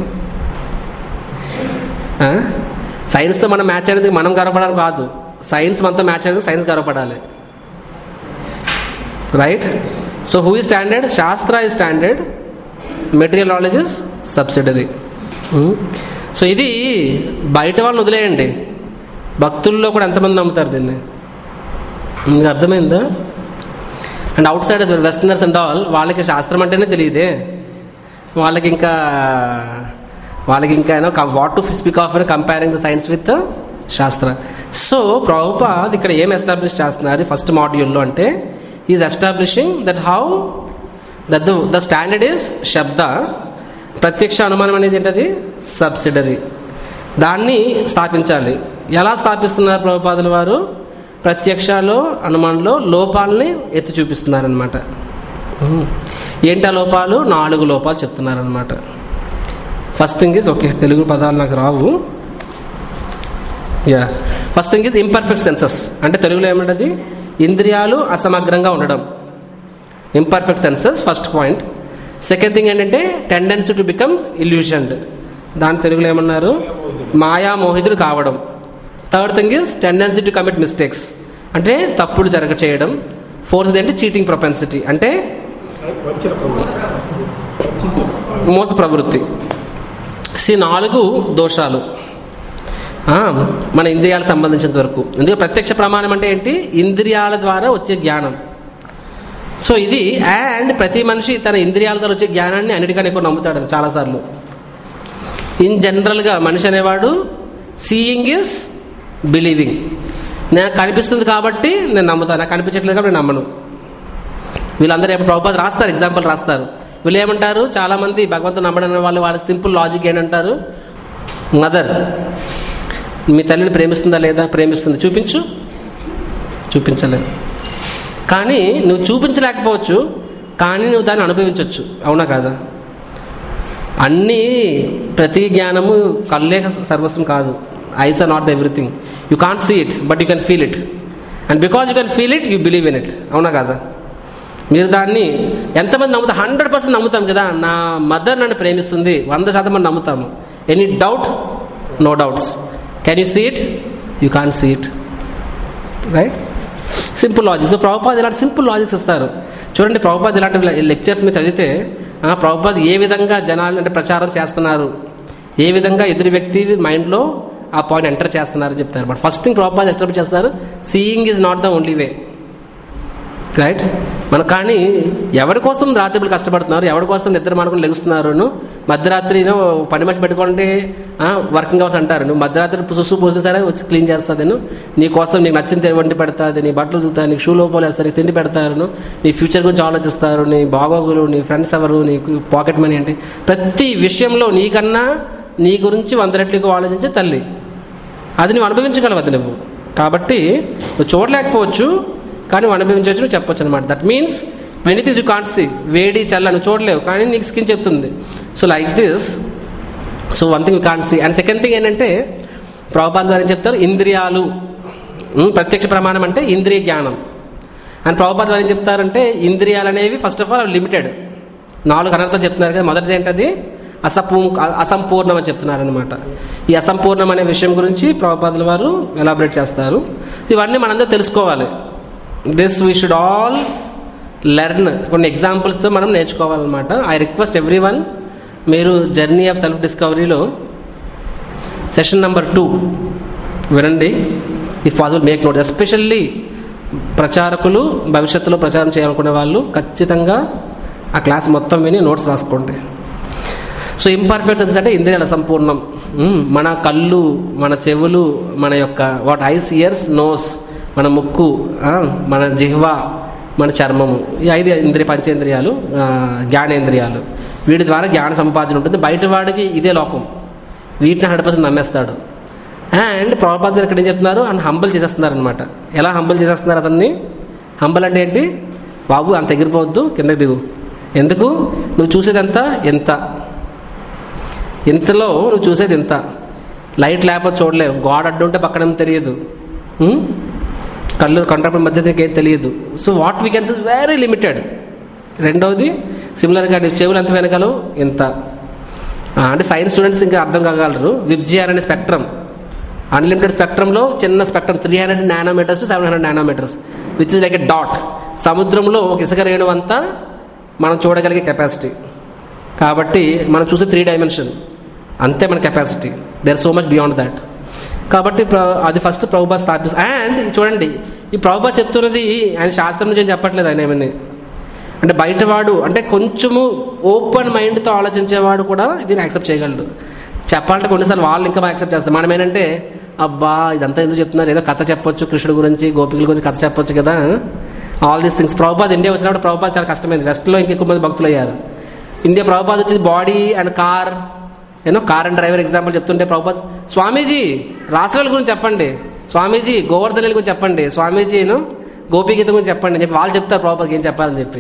సైన్స్తో మనం మ్యాచ్ అనేది మనం గర్వపడాలి కాదు సైన్స్ మనతో మ్యాచ్ అనేది సైన్స్ గర్వపడాలి రైట్ సో హూ ఈ స్టాండర్డ్ శాస్త్ర ఈ standard material knowledge is subsidiary so ఇది బయట వాళ్ళని వదిలేయండి భక్తుల్లో కూడా ఎంతమంది నమ్ముతారు దీన్ని మీకు అర్థమైందా and outsiders westerners and all వాళ్ళకి శాస్త్రం అంటేనే తెలియదే వాళ్ళకి ఇంకా వాళ్ళకి ఇంకా what to speak of comparing the science with shastra so Prabhupad ఇక్కడ ఏం ఎస్టాబ్లిష్ చేస్తున్నారు ఫస్ట్ మాడ్యూల్లో అంటే is establishing that how that the standard is shabda pratyaksha అనుమానం అనేది ఏంటది సబ్సిడరీ దాన్ని స్థాపించాలి ఎలా స్థాపిస్తున్నారు ప్రభుపాదుల వారు ప్రత్యక్షలో అనుమానంలో లోపాలని ఎత్తి చూపిస్తున్నారనమాట ఏంటి ఆ లోపాలు నాలుగు లోపాలు చెప్తున్నారనమాట first thing is okay Telugu పదాలు నాకు రావు yeah first thing is imperfect senses అంటే తెలుగులో ఏమంటది ఇంద్రియాలు అసమగ్రంగా ఉండడం imperfect senses first point second thing ఏంటంటే టెండెన్సీ టు బికమ్ ఇల్యూషన్డ్ దాని తెలుగులో ఏమన్నారు మాయా మోహితుడు కావడం third thing is tendency to commit mistakes అంటే తప్పులు జరగ చేయడం ఫోర్త్ ఏంటి చీటింగ్ ప్రొపెన్సిటీ అంటే మోస ప్రవృత్తి సి నాలుగు దోషాలు మన ఇంద్రియాలకు సంబంధించినంత వరకు ఎందుకంటే ప్రత్యక్ష ప్రమాణం అంటే ఏంటి ఇంద్రియాల ద్వారా వచ్చే జ్ఞానం సో ఇది అండ్ ప్రతి మనిషి తన ఇంద్రియాల ద్వారా వచ్చే జ్ఞానాన్ని అన్నిటికన్నా ఎక్కువ నమ్ముతాడు చాలాసార్లు ఇన్ జనరల్గా మనిషి అనేవాడు సీయింగ్ ఇస్ బిలీవింగ్ నాకు కనిపిస్తుంది కాబట్టి నేను నమ్ముతాను నాకు కనిపించట్లేదు కాబట్టి నేను నమ్మను వీళ్ళందరూ ఎప్పుడు ప్రభుపాద రాస్తారు ఎగ్జాంపుల్ రాస్తారు వీళ్ళు ఏమంటారు చాలామంది భగవంతుని నమ్మడం వాళ్ళు వాళ్ళకి సింపుల్ లాజిక్ ఏంటంటారు మదర్ మీ తల్లిని ప్రేమిస్తుందా లేదా ప్రేమిస్తుంది చూపించు చూపించలేదు కానీ నువ్వు చూపించలేకపోవచ్చు కానీ నువ్వు దాన్ని అనుభవించవచ్చు అవునా కాదా అన్నీ ప్రతి జ్ఞానము కళ్ళే సర్వస్వం కాదు eyes are not the everything you can't see it but you can feel it and because you can feel it you believe in it అవునా కాదా మీరు దాన్ని ఎంతమంది నమ్ముతారు హండ్రెడ్ పర్సెంట్ నమ్ముతాం కదా నా మదర్ నన్ను ప్రేమిస్తుంది వంద శాతం మనం నమ్ముతాము any doubt no doubts can you see it you can see it right simple logic so Prabhupad ఇలాంటి సింపుల్ లాజిక్స్ ఇస్తారు చూడండి ప్రభుపాద్ ఇలాంటి లెక్చర్స్ మీరు చదివితే ఆ, ప్రభుపాద్ ఏ విధంగా జనాలు అంటే ప్రచారం చేస్తున్నారు ఏ విధంగా ఎదురు వ్యక్తి మైండ్లో ఆ పాయింట్ ఎంటర్ చేస్తున్నారు చెప్తారు but first thing Prabhupad establish చేస్తారు seeing is not the only way right మన కానీ ఎవరి కోసం రాత్రిపులు కష్టపడుతున్నారు ఎవరి కోసం నిద్ర మానుకుని లెగుస్తున్నారు మధ్యరాత్రి పని మనిషి పెట్టుకుంటే వర్కింగ్ అవర్స్ అంటారు నువ్వు మధ్యరాత్రి సుసు పోసిన సరే వచ్చి క్లీన్ చేస్తుంది నేను నీ కోసం నీకు నచ్చిన వండి పెడతాది నీ బట్టలు చూస్తారు నీకు షూ లోపల వేస్తారు నీకు తిండి పెడతారు నీ ఫ్యూచర్ గురించి ఆలోచిస్తారు నీ బాగోగులు నీ ఫ్రెండ్స్ ఎవరు నీకు పాకెట్ మనీ ఏంటి ప్రతి విషయంలో నీకన్నా నీ గురించి వంద రెట్లు ఎక్కువ ఆలోచించే తల్లి అది నువ్వు అనుభవించగలవు అది నువ్వు కాబట్టి నువ్వు చూడలేకపోవచ్చు కానీ నువ్వు అనుభవించవచ్చు నువ్వు చెప్పొచ్చు అనమాట that means anything you can't see వేడి చల్ల నువ్వు చూడలేవు కానీ నీకు స్కిన్ చెప్తుంది so like this so one thing you can't see and second thing ఏంటంటే ప్రభుపాద గారు ఏం చెప్తారు ఇంద్రియాలు ఉమ్, ప్రత్యక్ష ప్రమాణం అంటే ఇంద్రియ జ్ఞానం అండ్ ప్రభుపాద గారు ఏం చెప్తారంటే ఇంద్రియాలు అనేవి ఫస్ట్ ఆఫ్ ఆల్ లిమిటెడ్ నాలుగు అనర్థం చెప్తున్నారు కదా మొదటిది ఏంటది అసపూ అసంపూర్ణం అని చెప్తున్నారు అనమాట ఈ అసంపూర్ణం అనే విషయం గురించి ప్రభుపాదుల వారు ఎలాబరేట్ చేస్తారు ఇవన్నీ మనందరూ తెలుసుకోవాలి this we should all learn కొన్ని ఎగ్జాంపుల్స్తో మనం నేర్చుకోవాలన్నమాట ఐ రిక్వెస్ట్ ఎవ్రీ వన్ మీరు జర్నీ ఆఫ్ సెల్ఫ్ డిస్కవరీలో సెషన్ నెంబర్ టూ వినండి if possible make note especially ప్రచారకులు భవిష్యత్తులో ప్రచారం చేయాలనుకునే వాళ్ళు ఖచ్చితంగా ఆ క్లాస్ మొత్తం విని నోట్స్ రాసుకోండి సో ఇంపర్ఫెక్ట్ సెన్స్ అంటే ఇంద్రియాల సంపూర్ణం మ్మ్. మన కళ్ళు మన చెవులు మన యొక్క వాట్ ఐస్ ఇయర్స్ నోస్ మన ముక్కు ఆ, మన జిహ్వ మన చర్మము ఈ ఐదు ఇంద్రియ పంచేంద్రియాలు ఆ, జ్ఞానేంద్రియాలు వీటి ద్వారా జ్ఞాన సంపాదన ఉంటుంది బయట వాడికి ఇదే లోకం వీటిని హండ్రెడ్ పర్సెంట్ నమ్మేస్తాడు అండ్ ప్రభుపాద ఇక్కడ ఏం చెప్తున్నారు అండ్ హంబల్ చేసేస్తున్నారు అనమాట ఎలా హంబల్ చేసేస్తున్నారు అతన్ని హంబల్ అంటే ఏంటి బాబు అంత ఎగిరిపోవద్దు కిందకి దిగు ఎందుకు నువ్వు చూసేదంతా ఎంత ఇంతలో నువ్వు చూసేది ఇంత లైట్ లేకపోతే చూడలేవు గోడ అడ్డు ఉంటే పక్కన ఏమో తెలియదు ఉం? కళ్ళు కంట్రాపల మధ్య ఏం తెలియదు so what we can is very limited రెండవది సిమిలర్గా చెవులు ఎంత వెనకాలు ఇంత ఆ, అంటే సైన్స్ స్టూడెంట్స్ ఇంకా అర్థం కాగలరు విబ్జిఆర్ అనే స్పెక్ట్రమ్ అన్లిమిటెడ్ స్పెక్ట్రంలో చిన్న spectrum three hundred nanometers to seven hundred nanometers which is like a dot సముద్రంలో ఒక ఇసుక రేణు అంతా మనం చూడగలిగే కెపాసిటీ కాబట్టి మనం చూసే త్రీ డైమెన్షన్ అంతే మన capacity there so much beyond that కాబట్టి ప్ర- అది ఫస్ట్ ప్రభుబా స్థాపిస్ అండ్ చూడండి ఈ ప్రభుబా చెప్తున్నది ఆయన శాస్త్రం నుంచి ఏం చెప్పట్లేదు ఆయన ఏమని అంటే బయటవాడు అంటే కొంచెము ఓపెన్ మైండ్తో ఆలోచించేవాడు కూడా దీన్ని యాక్సెప్ట్ చేయగలడు చెప్పాలంటే కొన్నిసార్లు వాళ్ళు ఇంకా బాగా యాక్సెప్ట్ చేస్తారు మనం ఏంటంటే అబ్బా ఇదంతా ఎందుకు చెప్తున్నారు ఏదో కథ చెప్పొచ్చు కృష్ణుడు గురించి గోపికల గురించి కథ చెప్పొచ్చు కదా all these things Prabhupad India వచ్చినప్పుడు ప్రభుపాద్ చాలా కష్టమైంది వెస్ట్లో ఇంకా ఎక్కువ మంది భక్తులు అయ్యారు ఇండియా ప్రభుపాద్ వచ్చేది బాడీ అండ్ కార్ ఏనో కార్ అండ్ డ్రైవర్ ఎగ్జాంపుల్ చెప్తుంటే ప్రభుపాద్ స్వామీజీ రాష్ట్రాల గురించి చెప్పండి స్వామీజీ గోవర్ధన్ గురించి చెప్పండి స్వామీజీ ఏను గోపీగీత గురించి చెప్పండి అని చెప్పి వాళ్ళు చెప్తారు ప్రభుపాద్కి ఏం చెప్పాలని చెప్పి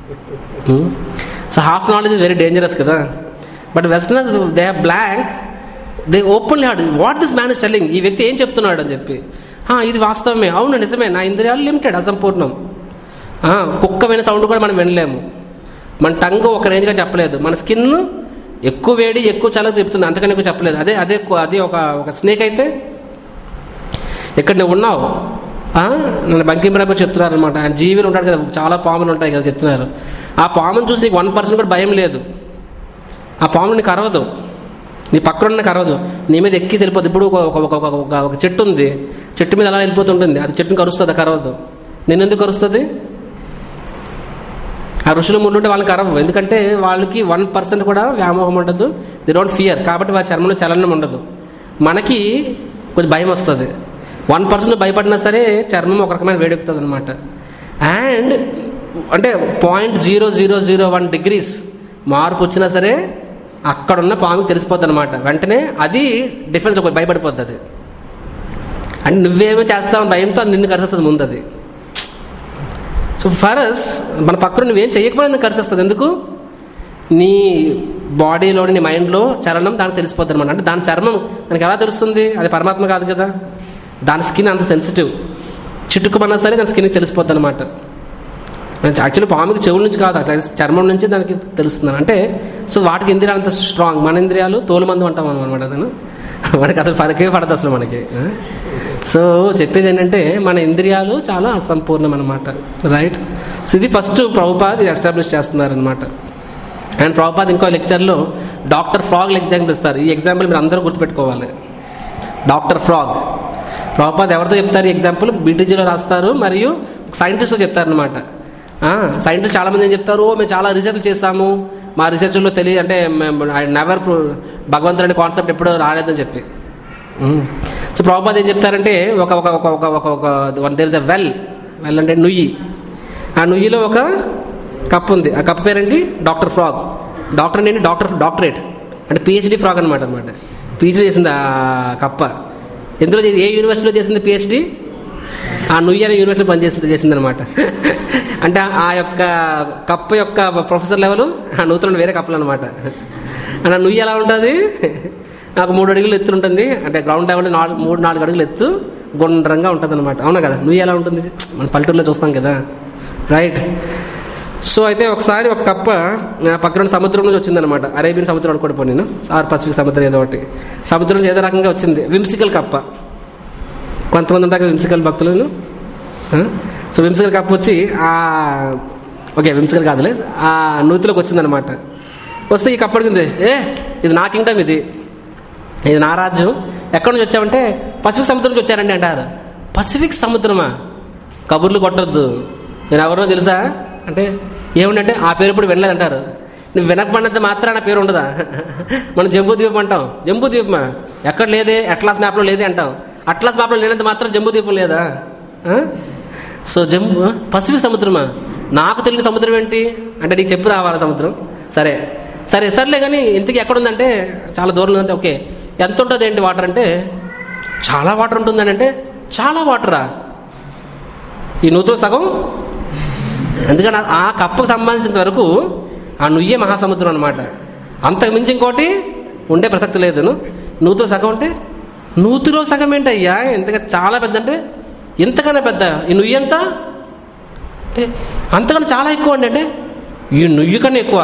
so half knowledge is very dangerous కదా but westerners they have blank they openly had what this man is telling ఈ వ్యక్తి ఏం చెప్తున్నాడు అని చెప్పి "ఆ, ఇది వాస్తవమే అవును నిజమే నా ఇంద్రియాలు లిమిటెడ్ అసంపూర్ణం ఆ, కుక్క వినే సౌండ్ కూడా మనం వినలేము మన టంగ్ ఒక రేంజ్గా చెప్పలేదు మన స్కిన్ ఎక్కువ వేడి ఎక్కువ చల్లగా చెప్తుంది అంతకన్నా ఎక్కువ చెప్పలేదు అదే అదే అదే ఒక ఒక స్నేక్ అయితే ఇక్కడ నువ్వు ఉన్నావు ఆ? నన్ను బంకింపడప్పుడు చెప్తున్నారు అనమాట ఆయన జీవిలు ఉంటాడు కదా చాలా పాములు ఉంటాయి కదా చెప్తున్నారు ఆ పామును చూసి నీకు వన్ పర్సెంట్ కూడా భయం లేదు ఆ పాము నీకు అరవదు నీ పక్కన ఉన్న కరవదు నీ మీద ఎక్కి వెళ్ళిపోతుంది ఇప్పుడు ఒక ఒక ఒక ఒక- ఒక ఒక చెట్టు ఉంది చెట్టు మీద అలా వెళ్ళిపోతుంటుంది అది చెట్టుని కరుస్తుంది కరవదు నేను ఎందుకు కరుస్తుంది ఆ ఋషులు ముందుంటే వాళ్ళకి కరవు ఎందుకంటే వాళ్ళకి వన్ పర్సెంట్ కూడా వ్యామోహం ఉండదు ది డోంట్ ఫియర్ కాబట్టి వాళ్ళ చర్మంలో చలనం ఉండదు మనకి కొంచెం భయం వస్తుంది వన్ పర్సెంట్ భయపడినా సరే చర్మం ఒక రకమైన వేడెక్కుతుంది అనమాట అండ్ అంటే point zero zero zero one degrees మార్పు వచ్చినా సరే అక్కడున్న పాము తెలిసిపోద్ది అనమాట వెంటనే అది డిఫరెన్స్ భయపడిపోద్ది అది అంటే నువ్వేమో చేస్తావు భయంతో అది నిన్ను కరిసేస్తుంది ముందు అది సో ఫరస్ మన పక్కన నువ్వేం చేయకపోయినా నిన్ను కరిసేస్తుంది ఎందుకు నీ బాడీలోని నీ మైండ్లో చలనం దానికి తెలిసిపోతుంది అనమాట అంటే దాని చర్మం దానికి ఎలా తెలుస్తుంది అది పరమాత్మ కాదు కదా దాని స్కిన్ అంత సెన్సిటివ్ చిట్టుకుమన్నా సరే దాని స్కిన్కి తెలిసిపోద్ది అనమాట యాక్చువల్లీ పాముకి చెవుల నుంచి కాదు అట్లా చర్మం నుంచి దానికి తెలుస్తుంది అంటే సో వాటికి ఇంద్రియాలు అంత స్ట్రాంగ్ మన ఇంద్రియాలు తోలు మందు అంటాం అనమాట దాన్ని మనకి అసలు పనికే పడదు అసలు మనకి సో చెప్పేది ఏంటంటే మన ఇంద్రియాలు చాలా అసంపూర్ణం అనమాట రైట్ సో ఇది ఫస్ట్ ప్రభుపాద్ ఎస్టాబ్లిష్ చేస్తున్నారనమాట అండ్ ప్రభుపాద్ ఇంకో లెక్చర్లో డాక్టర్ ఫ్రాగ్ ఎగ్జాంపుల్ ఇస్తారు ఈ ఎగ్జాంపుల్ మీరు అందరూ గుర్తుపెట్టుకోవాలి డాక్టర్ ఫ్రాగ్ ప్రభుపాద్ ఎవరితో చెప్తారు ఈ ఎగ్జాంపుల్ బీటీజీలో రాస్తారు మరియు సైంటిస్ట్తో చెప్తారనమాట సైంటిస్ట్ చాలామంది ఏం చెప్తారు "ఓ, మేము చాలా రీసెర్చ్ చేస్తాము మా రీసెర్చ్లో తెలియ అంటే నెవర్ భగవంతుడు అనే కాన్సెప్ట్ ఎప్పుడూ రాలేదని చెప్పి మ్మ్. సో ప్రభుపాద్ ఏం చెప్తారంటే ఒక ఒక ఒక ఒక ఒక ఒక one there is a well well అంటే నుయ్యి ఆ నుయ్యిలో ఒక కప్ ఉంది ఆ కప్ పేరేంటి డాక్టర్ ఫ్రాగ్ డాక్టర్ ఏంటి డాక్టర్ డాక్టరేట్ అంటే పిహెచ్డి ఫ్రాగ్ అనమాట అనమాట పిహెచ్డి చేసింది ఆ కప్ప ఎందులో చే- ఏ యూనివర్సిటీలో చేసింది పిహెచ్డి ఆ నుయ్యి అనే యూనివర్సిటీలో పనిచేసింది చేసింది అనమాట అంటే ఆ యొక్క కప్పు యొక్క ప్రొఫెసర్ లెవెల్ ఆ నూతన వేరే కప్పులు అనమాట ఆ నుయ్యి ఎలా ఉంటుంది నాకు మూడు అడుగులు ఎత్తు ఉంటుంది అంటే గ్రౌండ్ లెవెల్ నాలుగు మూడు నాలుగు అడుగులు ఎత్తు గుండ్రంగా ఉంటుంది అనమాట అవునా కదా నువ్వు ఎలా ఉంటుంది మన పల్లెటూరులో చూస్తాం కదా రైట్ సో అయితే ఒకసారి ఒక కప్ప ఆ, పక్కన సముద్రం నుంచి వచ్చిందనమాట అరేబియన్ సముద్రం అనుకోండి నేను ఆర్ పసిఫిక్ సముద్రం ఏదో ఒకటి సముద్రం నుంచి ఏదో రకంగా వచ్చింది విమ్సికల్ కప్ప కొంతమంది ఉంటారు కదా విమ్సికల్ భక్తులు ఆ? సో విమ్సికల్ కప్ వచ్చి ఆ ఓకే విమ్సికల్ కాదులే ఆ నూతిలోకి వచ్చిందనమాట వస్తే ఈ కప్పు అడిగింది ఏ ఇది నా కింగ్డమ్ ఇది ఇది నా రాజ్యం ఎక్కడి నుంచి వచ్చామంటే పసిఫిక్ సముద్రం నుంచి వచ్చారండి అంటారు పసిఫిక్ సముద్రమా కబుర్లు కొట్టొద్దు నేను ఎవరినో తెలుసా అంటే ఏముందంటే ఆ పేరు ఇప్పుడు వినలేదంటారు నువ్వు వినకపోయినంత మాత్రాన పేరు ఉండదా మనం జంబూ ద్వీపం అంటాం జంబూ ద్వీపమా ఎక్కడ లేదే అట్లాస్ మ్యాప్లో లేదే అంటాం అట్లాస్ మ్యాప్లో లేనంత మాత్రం జంబూ ద్వీపం లేదా ఆ? సో జంబూ పసిఫిక్ సముద్రమా నాకు తెలియని సముద్రం ఏంటి అంటే నీకు చెప్పి రావాలి సముద్రం సరే సరే సర్లే కానీ ఇంతకీ ఎక్కడ ఉందంటే చాలా దూరం ఉందంటే ఓకే ఎంత ఉంటుంది ఏంటి వాటర్ అంటే చాలా వాటర్ ఉంటుందని అంటే చాలా వాటరా ఈ నూతులో సగం ఎందుకని ఆ- ఆ కప్పుకు సంబంధించినంత వరకు ఆ నుయ్యే మహాసముద్రం అనమాట అంతకు మించి ఇంకోటి ఉండే ప్రసక్తి లేదు నూతులో సగం అంటే నూతిలో సగం ఏంటయ్యా ఇంతగా చాలా పెద్ద అంటే ఇంతకన్నా పెద్ద ఈ నుయ్యి ఎంత అంటే అంతకన్నా చాలా ఎక్కువ అండి అంటే ఈ నుయ్యి కన్నా ఎక్కువ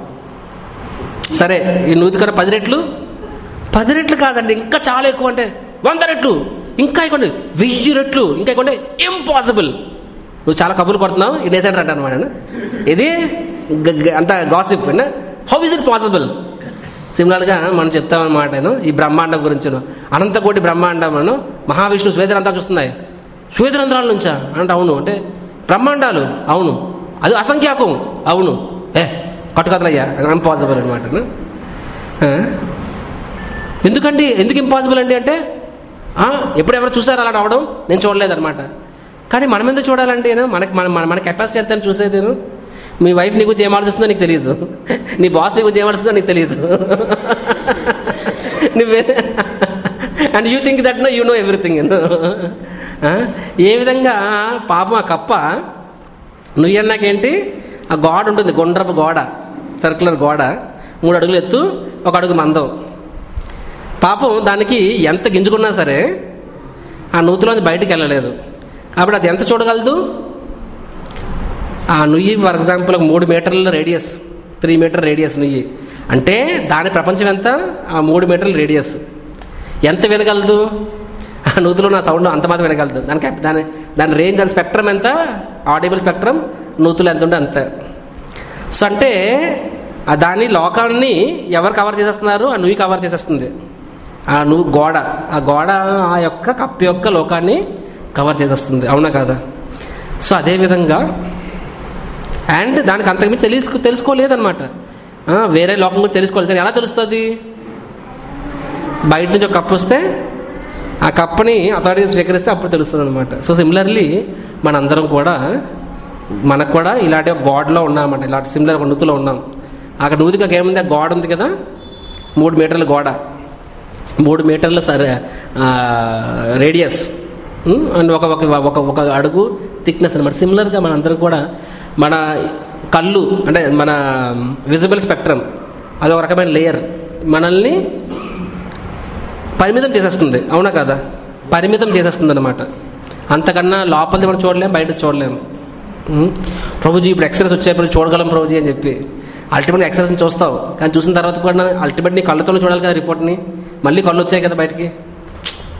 సరే ఈ నూతి కన్నా పది రెట్లు పది రెట్లు కాదండి ఇంకా చాలా ఎక్కువ అంటే వంద రెట్లు ఇంకా ఎక్కువ అంటే వెయ్యి రెట్లు ఇంకా ఎక్కువ అంటే ఇంపాసిబుల్ నువ్వు చాలా కబుర్లు కొడుతున్నావు ఈ నేసెంటర్ అంటాను అనమాట ఇది గ- గ- అంత gossip how is it possible సిమిలర్గా మనం చెప్తామన్నమాట నేను ఈ బ్రహ్మాండం గురించి అనంత కోటి బ్రహ్మాండములను మహావిష్ణు శ్వేతరంధ్రాలు చూస్తున్నాయి శ్వేతరంధ్రాల నుంచా అంటే అవును అంటే బ్రహ్మాండాలు అవును అది అసంఖ్యాకం అవును ఏ కట్టుకథలయ్యా ఇంపాసిబుల్ అనమాట ఎందుకండి ఎందుకు ఇంపాసిబుల్ అండి అంటే ఆ, ఎప్పుడు ఎవరు చూసారు అలా రావడం నేను చూడలేదన్నమాట కానీ మనం ఎందుకు చూడాలంటే నేను మనకి మన మన- మన కెపాసిటీ ఎంత అని చూసేది నేను మీ వైఫ్ నీకు ఏం ఆలోచిస్తుందో నీకు తెలియదు నీ బాస్ నీకు ఏం ఆలోచిస్తుందో నీకు తెలియదు నువ్వే and you think that no you know everything ఏ విధంగా పాపం ఆ కప్ప నువ్వు నాకేంటి ఆ గోడ ఉంటుంది గుండ్రపు గోడ సర్క్యులర్ గోడ మూడు అడుగులు ఎత్తు ఒక అడుగు మందం పాపం దానికి ఎంత గింజుకున్నా సరే ఆ నూతిలోంచి బయటికి వెళ్ళలేదు కాబట్టి అది ఎంత చూడగలదు ఆ నుయ్యి ఫర్ ఎగ్జాంపుల్ ఒక మూడు మీటర్ల రేడియస్ త్రీ మీటర్ రేడియస్ నుయ్యి అంటే దాని ప్రపంచం ఎంత ఆ మూడు మీటర్ల రేడియస్ ఎంత వినగలదు ఆ నూతిలో నా సౌండ్ అంత మాత్రం వినగలదు దానికి దాని దాని రేంజ్ దాని స్పెక్ట్రమ్ ఎంత ఆడిబుల్ స్పెక్ట్రమ్ నూతులు ఎంత ఉంటే అంత సో అంటే ఆ దాని లోకాన్ని ఎవరు కవర్ చేసేస్తున్నారు ఆ నుయ్యి కవర్ చేసేస్తుంది ఆ నువ్వు గోడ ఆ గోడ ఆ యొక్క కప్పు యొక్క లోకాన్ని కవర్ చేసేస్తుంది అవునా కాదా సో అదేవిధంగా అండ్ దానికి అంతకుమించి తెలుసు తెలుసుకోలేదన్నమాట ఆ, వేరే లోకం గురించి తెలుసుకోలేదు కానీ ఎలా తెలుస్తుంది బయట నుంచి ఒక కప్పు వస్తే ఆ కప్పని అథారిటీ స్వీకరిస్తే అప్పుడు తెలుస్తుంది అనమాట సో సిమిలర్లీ మనందరం కూడా మనకు కూడా ఇలాంటి ఒక గోడలో ఉన్నామన్నమాట ఇలాంటి సిమిలర్ ఒక నూతిలో ఉన్నాం అక్కడ నూతికి ఒక ఏముంది ఆ గోడ ఉంది కదా మూడు మీటర్ల గోడ మూడు మీటర్ల సరే రేడియస్ అండ్ ఒక ఒక ఒక ఒక అడుగు థిక్నెస్ అనమాట సిమిలర్గా మనందరం కూడా మన కళ్ళు అంటే మన విజిబుల్ స్పెక్ట్రమ్ అది ఒక రకమైన లేయర్ మనల్ని పరిమితం చేసేస్తుంది అవునా కదా పరిమితం చేసేస్తుంది అనమాట అంతకన్నా లోపలిది మనం చూడలేం బయట చూడలేము ఉమ్. ప్రభుజీ ఇప్పుడు ఎక్స్రేస్ వచ్చేప్పుడు చూడగలం ప్రభుజీ అని చెప్పి అల్టిమేట్ ఎక్స్రేస్ని చూస్తావు కానీ చూసిన తర్వాత కూడా అల్టిమేట్ నీ కళ్ళతో చూడాలి కదా రిపోర్ట్ని మళ్ళీ కళ్ళు వచ్చాయి కదా బయటికి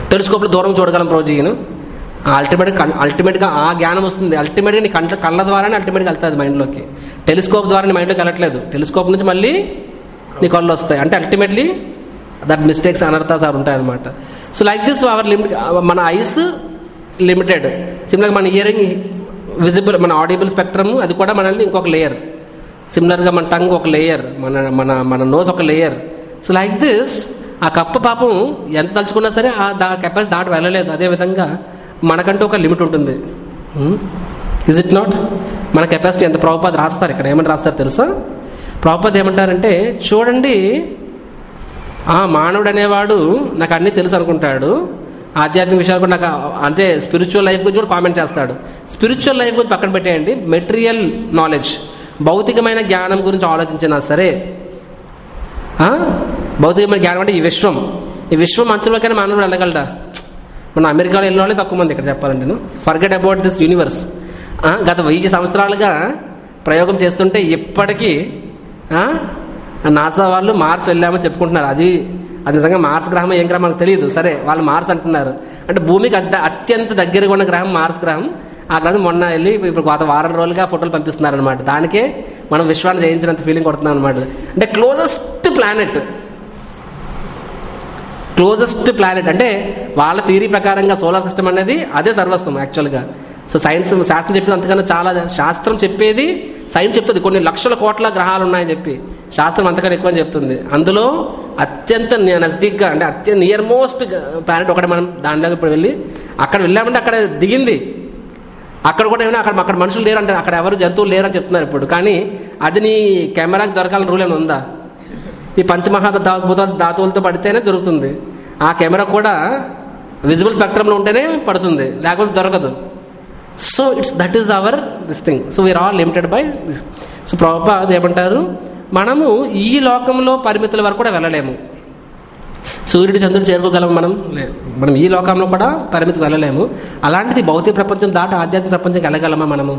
టెలిస్కోప్లో దూరం చూడగలం ప్రోజీను అల్టిమేట్ అల్టిమేట్గా ఆ జ్ఞానం వస్తుంది అల్టిమేట్గా నీ కంట కళ్ళ ద్వారానే అల్టిమేట్గా వెళ్తుంది మైండ్లోకి టెలిస్కోప్ ద్వారా నీ మైండ్లోకి వెళ్ళట్లేదు టెలిస్కోప్ నుంచి మళ్ళీ నీ కళ్ళు వస్తాయి అంటే అల్టిమేట్లీ దట్ మిస్టేక్స్ అనర్థాస్ ఆర్ ఉంటాయన్నమాట so like this our limit మన ఐస్ లిమిటెడ్ సిమిలర్గా మన ఇయరింగ్ విజిబుల్ మన ఆడిబుల్ స్పెక్ట్రమ్ అది కూడా మనల్ని ఇంకొక లేయర్ సిమిలర్గా మన టంగ్ ఒక లేయర్ మన మన మన నోస్ ఒక లేయర్ సో లైక్ దిస్ ఆ కప్ప పాపం ఎంత తలుచుకున్నా సరే ఆ దా కెపాసిటీ దాటి వెళ్ళలేదు అదేవిధంగా మనకంటూ ఒక లిమిట్ ఉంటుంది ఇజ్ ఇట్ నాట్ మన కెపాసిటీ ఎంత ప్రభుపాద రాస్తారు ఇక్కడ ఏమని రాస్తారు తెలుసా ప్రభుపాద ఏమంటారంటే చూడండి ఆ మానవుడు అనేవాడు నాకు అన్నీ తెలుసు అనుకుంటాడు ఆధ్యాత్మిక విషయాలు కూడా నాకు అంటే స్పిరిచువల్ లైఫ్ గురించి కూడా కామెంట్ చేస్తాడు స్పిరిచువల్ లైఫ్ గురించి పక్కన పెట్టేయండి మెటీరియల్ నాలెడ్జ్ భౌతికమైన జ్ఞానం గురించి ఆలోచించినా సరే ఆ? భౌతికమైన జ్ఞానం అంటే ఈ విశ్వం ఈ విశ్వం అంచులోకైనా మానవుడు వెళ్ళగలడా మన అమెరికాలో వెళ్ళిన వాళ్ళే తక్కువ మంది ఇక్కడ చెప్పాలంటే ఫర్గెట్ అబౌట్ దిస్ యూనివర్స్ ఆ? గత వెయ్యి సంవత్సరాలుగా ప్రయోగం చేస్తుంటే ఇప్పటికీ ఆ? నాసా వాళ్ళు మార్స్ వెళ్ళామని చెప్పుకుంటున్నారు అది అది నిజంగా మార్స్ గ్రహం ఏం గ్రహం మనకు తెలియదు సరే వాళ్ళు మార్స్ అంటున్నారు అంటే భూమికి అత్య అత్యంత దగ్గరగా ఉన్న గ్రహం మార్స్ గ్రహం ఆ గ్రహం మొన్న వెళ్ళి ఇప్పుడు గత వారం రోజులుగా ఫోటోలు పంపిస్తున్నారు అనమాట దానికే మనం విశ్వాన్ని జయించినంత ఫీలింగ్ కొడుతున్నాం అనమాట అంటే క్లోజెస్ట్ ప్లానెట్ క్లోజెస్ట్ ప్లానెట్ అంటే వాళ్ళ థీరీ ప్రకారంగా సోలార్ సిస్టమ్ అనేది అదే సర్వస్వం యాక్చువల్గా సో సైన్స్ శాస్త్రం చెప్పేది అంతకన్నా చాలా శాస్త్రం చెప్పేది సైన్స్ చెప్తుంది కొన్ని లక్షల కోట్ల గ్రహాలు ఉన్నాయని చెప్పి శాస్త్రం అంతకన్నా ఎక్కువ అని చెప్తుంది అందులో అత్యంత ని- నజదీక్గా అంటే అత్యంత నియర్ మోస్ట్ ప్లానెట్ ఒకటి మనం దానిలోకి ఇప్పుడు వెళ్ళి అక్కడ వెళ్ళామంటే అక్కడ దిగింది అక్కడ కూడా ఏమైనా అక్కడ అక్కడ మనుషులు లేరంటే అక్కడ ఎవరు జంతువులు లేరని చెప్తున్నారు ఇప్పుడు కానీ అది నీ కెమెరాకి దొరకాలని రూల్ ఏమైనా ఉందా ఈ పంచమహా దా- భూతాలు ధాతువులతో పడితేనే దొరుకుతుంది ఆ కెమెరా కూడా విజిబుల్ స్పెక్ట్రంలో ఉంటేనే పడుతుంది లేకపోతే దొరకదు so it's that is our this thing so we're all limited by this so Prabhupad ఏమంటారు మనము ఈ లోకంలో పరిమితుల వరకు కూడా వెళ్ళలేము సూర్యుడు చంద్రుడు చేరుకోగలం మనం లే- మనం ఈ లోకంలో కూడా పరిమితి వెళ్ళలేము అలాంటిది భౌతిక ప్రపంచం దాటి ఆధ్యాత్మిక ప్రపంచంకి వెళ్ళగలమా మనము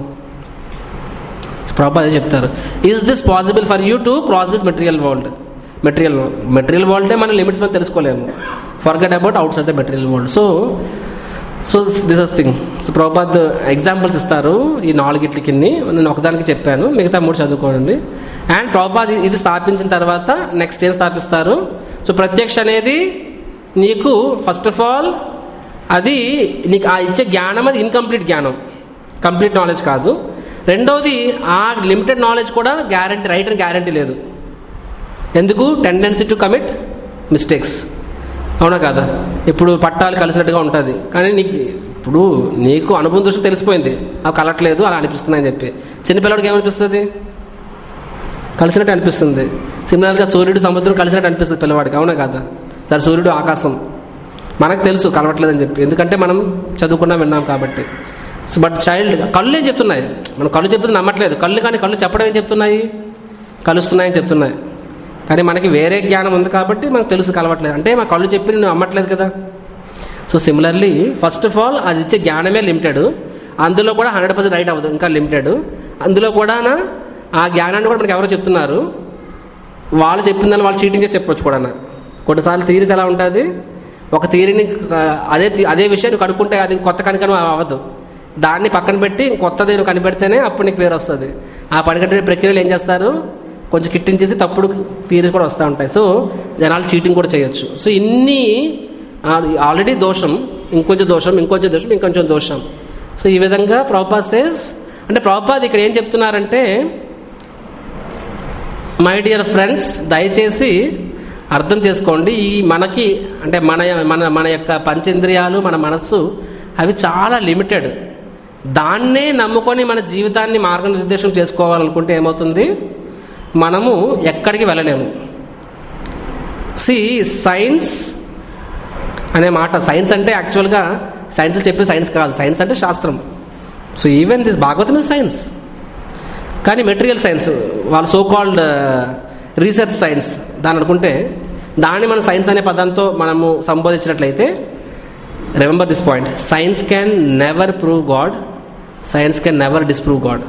ప్రభుపాద చెప్తారు is this possible for you to cross this material world material material వరల్డే మన లిమిట్స్ మనం తెలుసుకోలేము forget about outside the material world so so this is thing so Prabhupad examples ఇస్తారు ఈ నాలుగిట్లకి నేను ఒకదానికి చెప్పాను మిగతా మూడు చదువుకోండి అండ్ ప్రభుపాద్ ఇది స్థాపించిన తర్వాత నెక్స్ట్ ఏం స్థాపిస్తారు సో ప్రత్యక్ష అనేది నీకు ఫస్ట్ ఆఫ్ ఆల్ అది నీకు ఆ ఇచ్చే జ్ఞానం అది ఇన్కంప్లీట్ జ్ఞానం కంప్లీట్ నాలెడ్జ్ కాదు రెండవది ఆ లిమిటెడ్ నాలెడ్జ్ కూడా గ్యారంటీ రైట్ అని గ్యారంటీ లేదు ఎందుకు టెండెన్సీ టు కమిట్ మిస్టేక్స్ అవునా కాదా ఇప్పుడు పట్టాలు కలిసినట్టుగా ఉంటుంది కానీ నీకు ఇప్పుడు నీకు అనుభవం దృష్టి తెలిసిపోయింది అవి కలట్లేదు అలా అనిపిస్తున్నాయని చెప్పి చిన్నపిల్లడికి ఏమనిపిస్తుంది కలిసినట్టు అనిపిస్తుంది సిమిలర్గా సూర్యుడు సముద్రం కలిసినట్టు అనిపిస్తుంది పిల్లవాడికి అవునా కాదా సరే సూర్యుడు ఆకాశం మనకు తెలుసు కలవట్లేదని చెప్పి ఎందుకంటే మనం చదువుకున్నా విన్నాం కాబట్టి సో బట్ చైల్డ్ కళ్ళు ఏం చెప్తున్నాయి మనం కళ్ళు చెప్తుంది నమ్మట్లేదు కళ్ళు కానీ కళ్ళు చెప్పడం ఏం చెప్తున్నాయి కలుస్తున్నాయని చెప్తున్నాయి కానీ మనకి వేరే జ్ఞానం ఉంది కాబట్టి మనకు తెలుసు కలవట్లేదు అంటే మా కళ్ళు చెప్పి నువ్వు నమ్మట్లేదు కదా so similarly first of all అది ఇచ్చే జ్ఞానమే లిమిటెడ్ అందులో కూడా హండ్రెడ్ పర్సెంట్ రైట్ అవ్వదు ఇంకా లిమిటెడ్ అందులో కూడా ఆ జ్ఞానాన్ని కూడా మనకి ఎవరో చెప్తున్నారు వాళ్ళు చెప్పిందని వాళ్ళు చీటింగ్ చేసి చెప్పొచ్చు కూడా కొన్నిసార్లు థీరీ ఎలా ఉంటుంది ఒక థీరీని ఆ, అదే థీ- అదే విషయాన్ని కనుక్కుంటే అది కొత్త కనుకను అవ్వదు దాన్ని పక్కన పెట్టి కొత్తది నువ్వు కనిపెడితేనే అప్పుడు నీకు పేరు వస్తుంది ఆ పని కట్టే ప్రక్రియలు ఏం చేస్తారు కొంచెం కిట్టించేసి తప్పుడు థీరీ కూడా వస్తూ ఉంటాయి సో జనాలు చీటింగ్ కూడా చేయొచ్చు సో ఇన్ని ఆల్రెడీ దోషం ఇంకొంచెం దోషం ఇంకొంచెం దోషం ఇంకొంచెం దోషం సో ఈ విధంగా ప్రభుపాద్ సేస్ అంటే ప్రభుపాద్ ఇక్కడ ఏం చెప్తున్నారంటే మై డియర్ ఫ్రెండ్స్ దయచేసి అర్థం చేసుకోండి ఈ మనకి అంటే మన మన మన యొక్క పంచేంద్రియాలు మన మనస్సు అవి చాలా లిమిటెడ్ దాన్నే నమ్ముకొని మన జీవితాన్ని మార్గనిర్దేశం చేసుకోవాలనుకుంటే ఏమవుతుంది మనము ఎక్కడికి వెళ్ళలేము సి సైన్స్ అనే మాట సైన్స్ అంటే యాక్చువల్గా సైన్స్లు చెప్పే సైన్స్ కాదు సైన్స్ అంటే శాస్త్రం so even this Bhagavatam is science కానీ మెటీరియల్ సైన్స్ వాళ్ళు సో కాల్డ్ రీసెర్చ్ సైన్స్ దాని అనుకుంటే దాన్ని మనం సైన్స్ అనే పదంతో మనము సంబోధించినట్లయితే remember this point science can never prove God science can never disprove God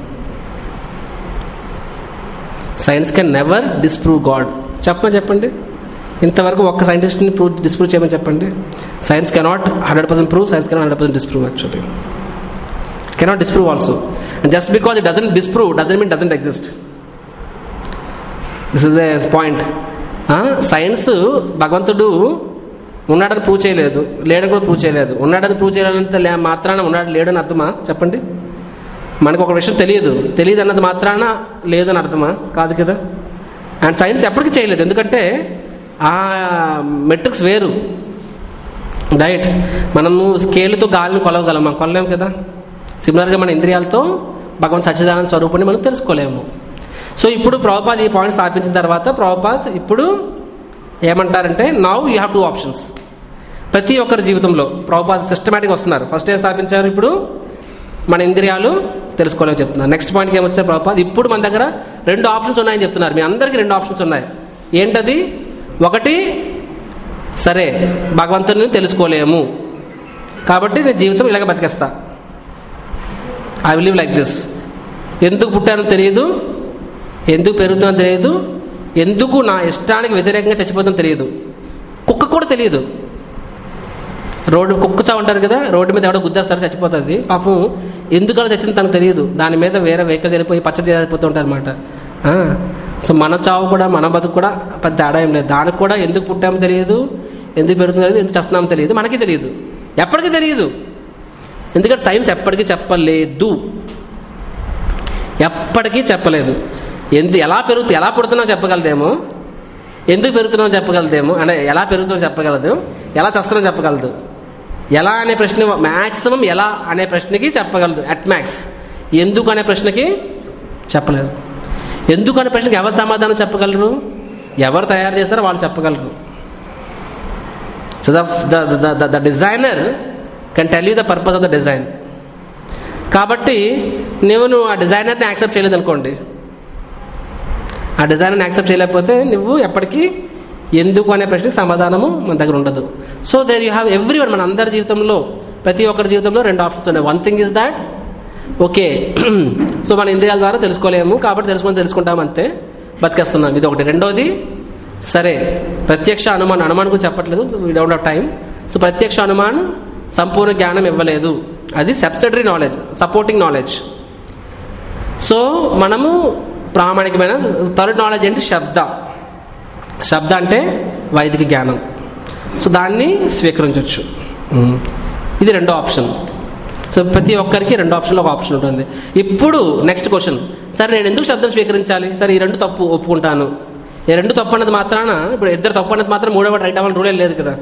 science can never disprove God చెప్పమని చెప్పండి ఇంతవరకు ఒక్క సైంటిస్ట్ని ప్రూవ్ డిస్ప్రూవ్ చేయమని చెప్పండి science cannot hundred percent prove science cannot hundred percent disprove actually cannot disprove also and just because it doesn't disprove doesn't mean doesn't exist this is a point science భగవంతుడు ఉన్నాడని prove చేయలేదు లేడని కూడా prove చేయలేదు ఉన్నాడని prove చేయాలంటే లే మాత్రాన ఉన్నాడు లేడని అర్థమా చెప్పండి మనకు ఒక విషయం తెలియదు తెలియదు అన్నది మాత్రాన లేదని అర్థమా కాదు కదా అండ్ సైన్స్ ఎప్పటికీ చేయలేదు ఎందుకంటే ఆ మెట్రిక్స్ వేరు రైట్ మనము స్కేల్తో గాలిని కొలవగలం మనం కొనలేము కదా సిమిలర్గా మన ఇంద్రియాలతో భగవంత్ సచ్చిదానంద స్వరూపాన్ని మనం తెలుసుకోలేము సో ఇప్పుడు ప్రభుపాద్ ఈ పాయింట్ స్థాపించిన తర్వాత ప్రభుపాద్ ఇప్పుడు ఏమంటారంటే now you have two options ప్రతి ఒక్కరి జీవితంలో ప్రభుపాద్ సిస్టమేటిక్గా వస్తున్నారు ఫస్ట్ ఏం స్థాపించారు ఇప్పుడు మన ఇంద్రియాలు తెలుసుకోలేమని చెప్తున్నారు నెక్స్ట్ పాయింట్కి ఏమొచ్చారు ప్రభుపాద్ ఇప్పుడు మన దగ్గర రెండు ఆప్షన్స్ ఉన్నాయని చెప్తున్నారు మీ అందరికీ రెండు ఆప్షన్స్ ఉన్నాయి ఏంటది ఒకటి సరే భగవంతుని తెలుసుకోలేము కాబట్టి నేను జీవితం ఇలాగ బతికేస్తా I will live like this ఎందుకు పుట్టానో తెలియదు ఎందుకు పెరుగుతుందో తెలియదు ఎందుకు నా ఇష్టానికి వ్యతిరేకంగా చచ్చిపోతుందో తెలియదు కుక్క కూడా తెలియదు రోడ్డు కుక్క చావు ఉంటారు కదా రోడ్డు మీద ఎవడో గుద్దేస్తారు చచ్చిపోతుంది పాపం ఎందుకు అలా చచ్చింది తనకు తెలియదు దాని మీద వేరే వెహికల్ వెళ్ళిపోయి పచ్చడి చేసిపోతూ ఉంటారు అనమాట సో మన చావు కూడా మన బతుకు కూడా పెద్ద తేడా ఏం లేదు దానికి కూడా ఎందుకు పుట్టామో తెలియదు ఎందుకు పెరుగుతుందో తెలియదు ఎందుకు చేస్తున్నామో తెలియదు మనకి తెలియదు ఎప్పటికీ తెలియదు ఎందుకంటే సైన్స్ ఎప్పటికీ చెప్పలేదు ఎప్పటికీ చెప్పలేదు ఎందు ఎలా పెరుగుతూ ఎలా పుడుతున్నావు చెప్పగలదేమో ఎందుకు పెరుగుతున్నావు చెప్పగలదేమో అంటే ఎలా పెరుగుతున్నావు చెప్పగలదు ఎలా చస్తున్నావు చెప్పగలదు ఎలా అనే ప్రశ్న మ్యాక్సిమం ఎలా అనే ప్రశ్నకి చెప్పగలదు అట్ మ్యాక్స్ ఎందుకు అనే ప్రశ్నకి చెప్పలేరు ఎందుకు అనే ప్రశ్నకి ఎవరు సమాధానం చెప్పగలరు ఎవరు తయారు చేస్తారో వాళ్ళు చెప్పగలరు so the the designer can tell you the purpose of the design కాబట్టి నువ్వు నువ్వు ఆ డిజైనర్ని యాక్సెప్ట్ చేయలేదు అనుకోండి ఆ డిజైనర్ని యాక్సెప్ట్ చేయలేకపోతే నువ్వు ఎప్పటికీ ఎందుకు అనే ప్రశ్నకి సమాధానము మన దగ్గర ఉండదు so there you have every one మన అందరి జీవితంలో ప్రతి ఒక్కరి జీవితంలో రెండు ఆప్షన్స్ ఉన్నాయి one thing is that okay so మన ఇంద్రియాల ద్వారా తెలుసుకోలేము కాబట్టి తెలుసుకొని తెలుసుకుంటాం అంతే బతికేస్తున్నాం ఇది ఒకటి రెండోది సరే ప్రత్యక్ష అనుమానం అనుమానం గురించి చెప్పట్లేదు we don't have time so ప్రత్యక్ష అనుమానం సంపూర్ణ జ్ఞానం ఇవ్వలేదు అది subsidiary knowledge supporting knowledge so మనము ప్రామాణికమైన థర్డ్ నాలెడ్జ్ ఏంటి శబ్ద శబ్ద అంటే వైదిక జ్ఞానం సో దాన్ని స్వీకరించవచ్చు ఇది రెండో ఆప్షన్ సో ప్రతి ఒక్కరికి రెండు ఆప్షన్లో ఒక ఆప్షన్ ఉంటుంది ఇప్పుడు నెక్స్ట్ క్వశ్చన్ సరే నేను ఎందుకు శబ్దం స్వీకరించాలి సరే ఈ రెండు తప్పు ఒప్పుకుంటాను ఈ రెండు తప్పు అన్నది మాత్రాన ఇప్పుడు ఇద్దరు తప్పు అన్నది మాత్రం మూడో రైట్ అవ్వాలని రూల్ లేదు కదా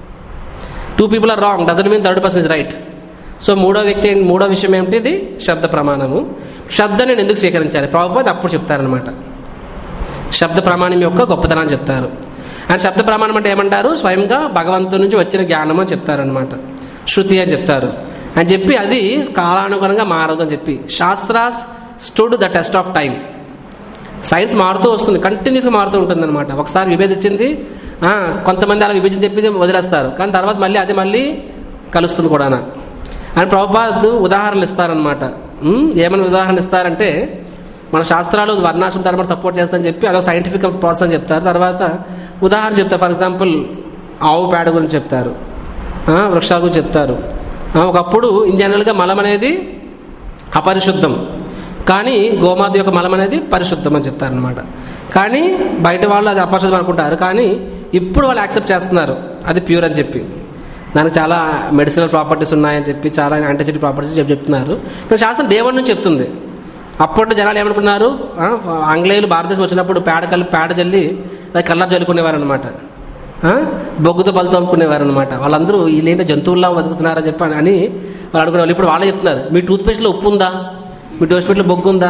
two people are wrong doesn't mean third person is right so మూడో వ్యక్తి మూడో విషయం ఏమిటి ఇది శబ్ద ప్రమాణము శబ్ద నేను ఎందుకు స్వీకరించాలి ప్రభుపాద్ అప్పుడు చెప్తారనమాట శబ్ద ప్రమాణం యొక్క గొప్పతనాన్ని చెప్తారు అండ్ శబ్ద ప్రమాణం అంటే ఏమంటారు స్వయంగా భగవంతు నుంచి వచ్చిన జ్ఞానం అని చెప్తారనమాట శృతి అని చెప్తారు అని చెప్పి అది కాలానుగుణంగా మారదు అని చెప్పి shastras stood the test of time science మారుతూ వస్తుంది కంటిన్యూస్గా మారుతూ ఉంటుంది అనమాట ఒకసారి విభేదించింది కొంతమంది అలా విభజించి చెప్పి వదిలేస్తారు కానీ తర్వాత మళ్ళీ అది మళ్ళీ కలుస్తుంది కూడా అని ప్రభుపాద్ ఉదాహరణలు ఇస్తారనమాట ఏమైనా ఉదాహరణ ఇస్తారంటే మన శాస్త్రాలు వర్ణాశ్రమ ధర్మం సపోర్ట్ చేస్తారని చెప్పి అదొక సైంటిఫిక్ ప్రాసెస్ అని చెప్తారు తర్వాత ఉదాహరణ చెప్తారు ఫర్ ఎగ్జాంపుల్ ఆవు పేడ గురించి చెప్తారు వృక్షాల గురించి చెప్తారు ఒకప్పుడు ఇన్ జనరల్గా మలం అనేది అపరిశుద్ధం కానీ గోమాత యొక్క మలం అనేది పరిశుద్ధం అని చెప్తారనమాట కానీ బయట వాళ్ళు అది అపరిశుద్ధం అనుకుంటారు కానీ ఇప్పుడు వాళ్ళు యాక్సెప్ట్ చేస్తున్నారు అది ప్యూర్ అని చెప్పి దానికి చాలా మెడిసినల్ ప్రాపర్టీస్ ఉన్నాయని చెప్పి చాలా యాంటీసెప్టిక్ ప్రాపర్టీస్ చెప్పి చెప్తున్నారు కానీ శాస్త్రం దేవుడి నుంచి చెప్తుంది అప్పట్లో జనాలు ఏమనుకున్నారు ఆంగ్లేయులు భారతదేశం వచ్చినప్పుడు పేడ కలిపి పేడ జల్లి అది కల్లాపు చల్లుకునేవారు అనమాట బొగ్గుతో బలతో అమ్ముకునేవారు అనమాట వాళ్ళందరూ వీళ్ళేంటో జంతువుల్లా బతుకుతున్నారని చెప్పి అని వాళ్ళు అనుకునే వాళ్ళు ఇప్పుడు వాళ్ళే చెప్తున్నారు మీ టూత్పేస్ట్లో ఉప్పు ఉందా మీ టూత్పేస్ట్లో బొగ్గు ఉందా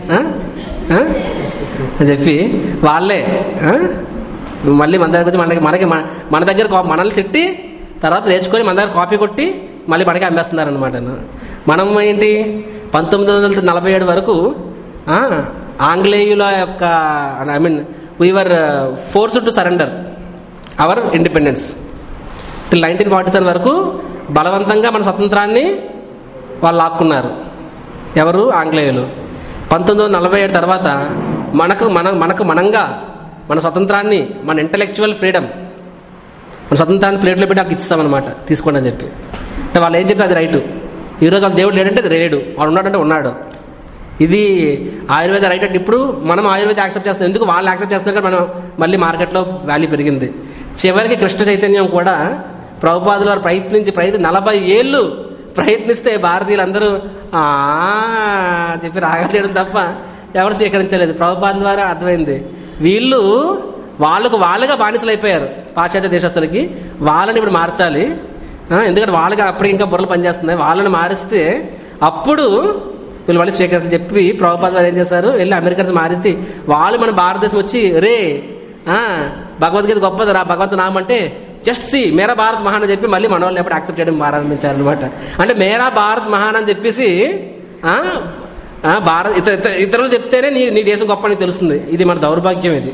అని చెప్పి వాళ్ళే మళ్ళీ మన దగ్గర వచ్చి మనకి మనకి మన దగ్గర మనల్ని తిట్టి తర్వాత నేర్చుకొని మన దగ్గర కాపీ కొట్టి మళ్ళీ మనకి అమ్మేస్తున్నారు అనమాట మనం ఏంటి పంతొమ్మిది వందల నలభై ఏడు వరకు ఆంగ్లేయుల యొక్క I mean we're forced to surrender our independence till nineteen forty seven వరకు బలవంతంగా మన స్వతంత్రాన్ని వాళ్ళు లాక్కున్నారు ఎవరు ఆంగ్లేయులు పంతొమ్మిది వందల నలభై ఏడు తర్వాత మనకు మన మనకు మనంగా మన స్వతంత్రాన్ని మన ఇంటలెక్చువల్ ఫ్రీడమ్ మన స్వతంత్రాన్ని ప్లేట్లో పెట్టి నాకు ఇస్తామన్నమాట తీసుకోండి అని చెప్పి అంటే వాళ్ళు ఏం చెప్తే అది రైటు ఈరోజు వాళ్ళ దేవుడు లేడంటే అది లేడు వాడు ఉన్నాడంటే ఉన్నాడు ఇది ఆయుర్వేద రైట్ అంటే ఇప్పుడు మనం ఆయుర్వేద యాక్సెప్ట్ చేస్తాం ఎందుకు వాళ్ళు యాక్సెప్ట్ చేస్తారు కానీ మనం మళ్ళీ మార్కెట్లో వాల్యూ పెరిగింది చివరికి కృష్ణ చైతన్యం కూడా ప్రభుపాదుల వారు ప్రయత్నించి ప్రయత్నం నలభై ఏళ్ళు ప్రయత్నిస్తే భారతీయులందరూ "ఆ" చెప్పి రాగా చేయడం తప్ప ఎవరు స్వీకరించలేదు ప్రభుపాదుల ద్వారా అర్థమైంది వీళ్ళు వాళ్ళకు వాళ్ళుగా బానిసలు అయిపోయారు పాశ్చాత్య దేశస్తులకి వాళ్ళని ఇప్పుడు మార్చాలి ఆ, ఎందుకంటే వాళ్ళకి అప్పటికి ఇంకా బుర్రలు పనిచేస్తున్నాయి వాళ్ళని మారిస్తే అప్పుడు వీళ్ళు మళ్ళీ స్వీకరిస్తే చెప్పి ప్రభుపాద వారు ఏం చేశారు వెళ్ళి అమెరికన్స్ మారించి వాళ్ళు మన భారతదేశం వచ్చి రే ఆ, భగవద్గీత గొప్పది రా భగవంతు నామంటే జస్ట్ సి మేరా భారత్ మహాన్ అని చెప్పి మళ్ళీ మన వాళ్ళు ఎప్పుడు యాక్సెప్ట్ చేయడం ప్రారంభించారనమాట అంటే మేరా భారత్ మహాన్ అని చెప్పేసి ఆ, ఆ, భారత్ ఇత ఇత- ఇతరులు చెప్తేనే నీ నీ దేశం గొప్ప అని తెలుస్తుంది ఇది మన దౌర్భాగ్యం ఇది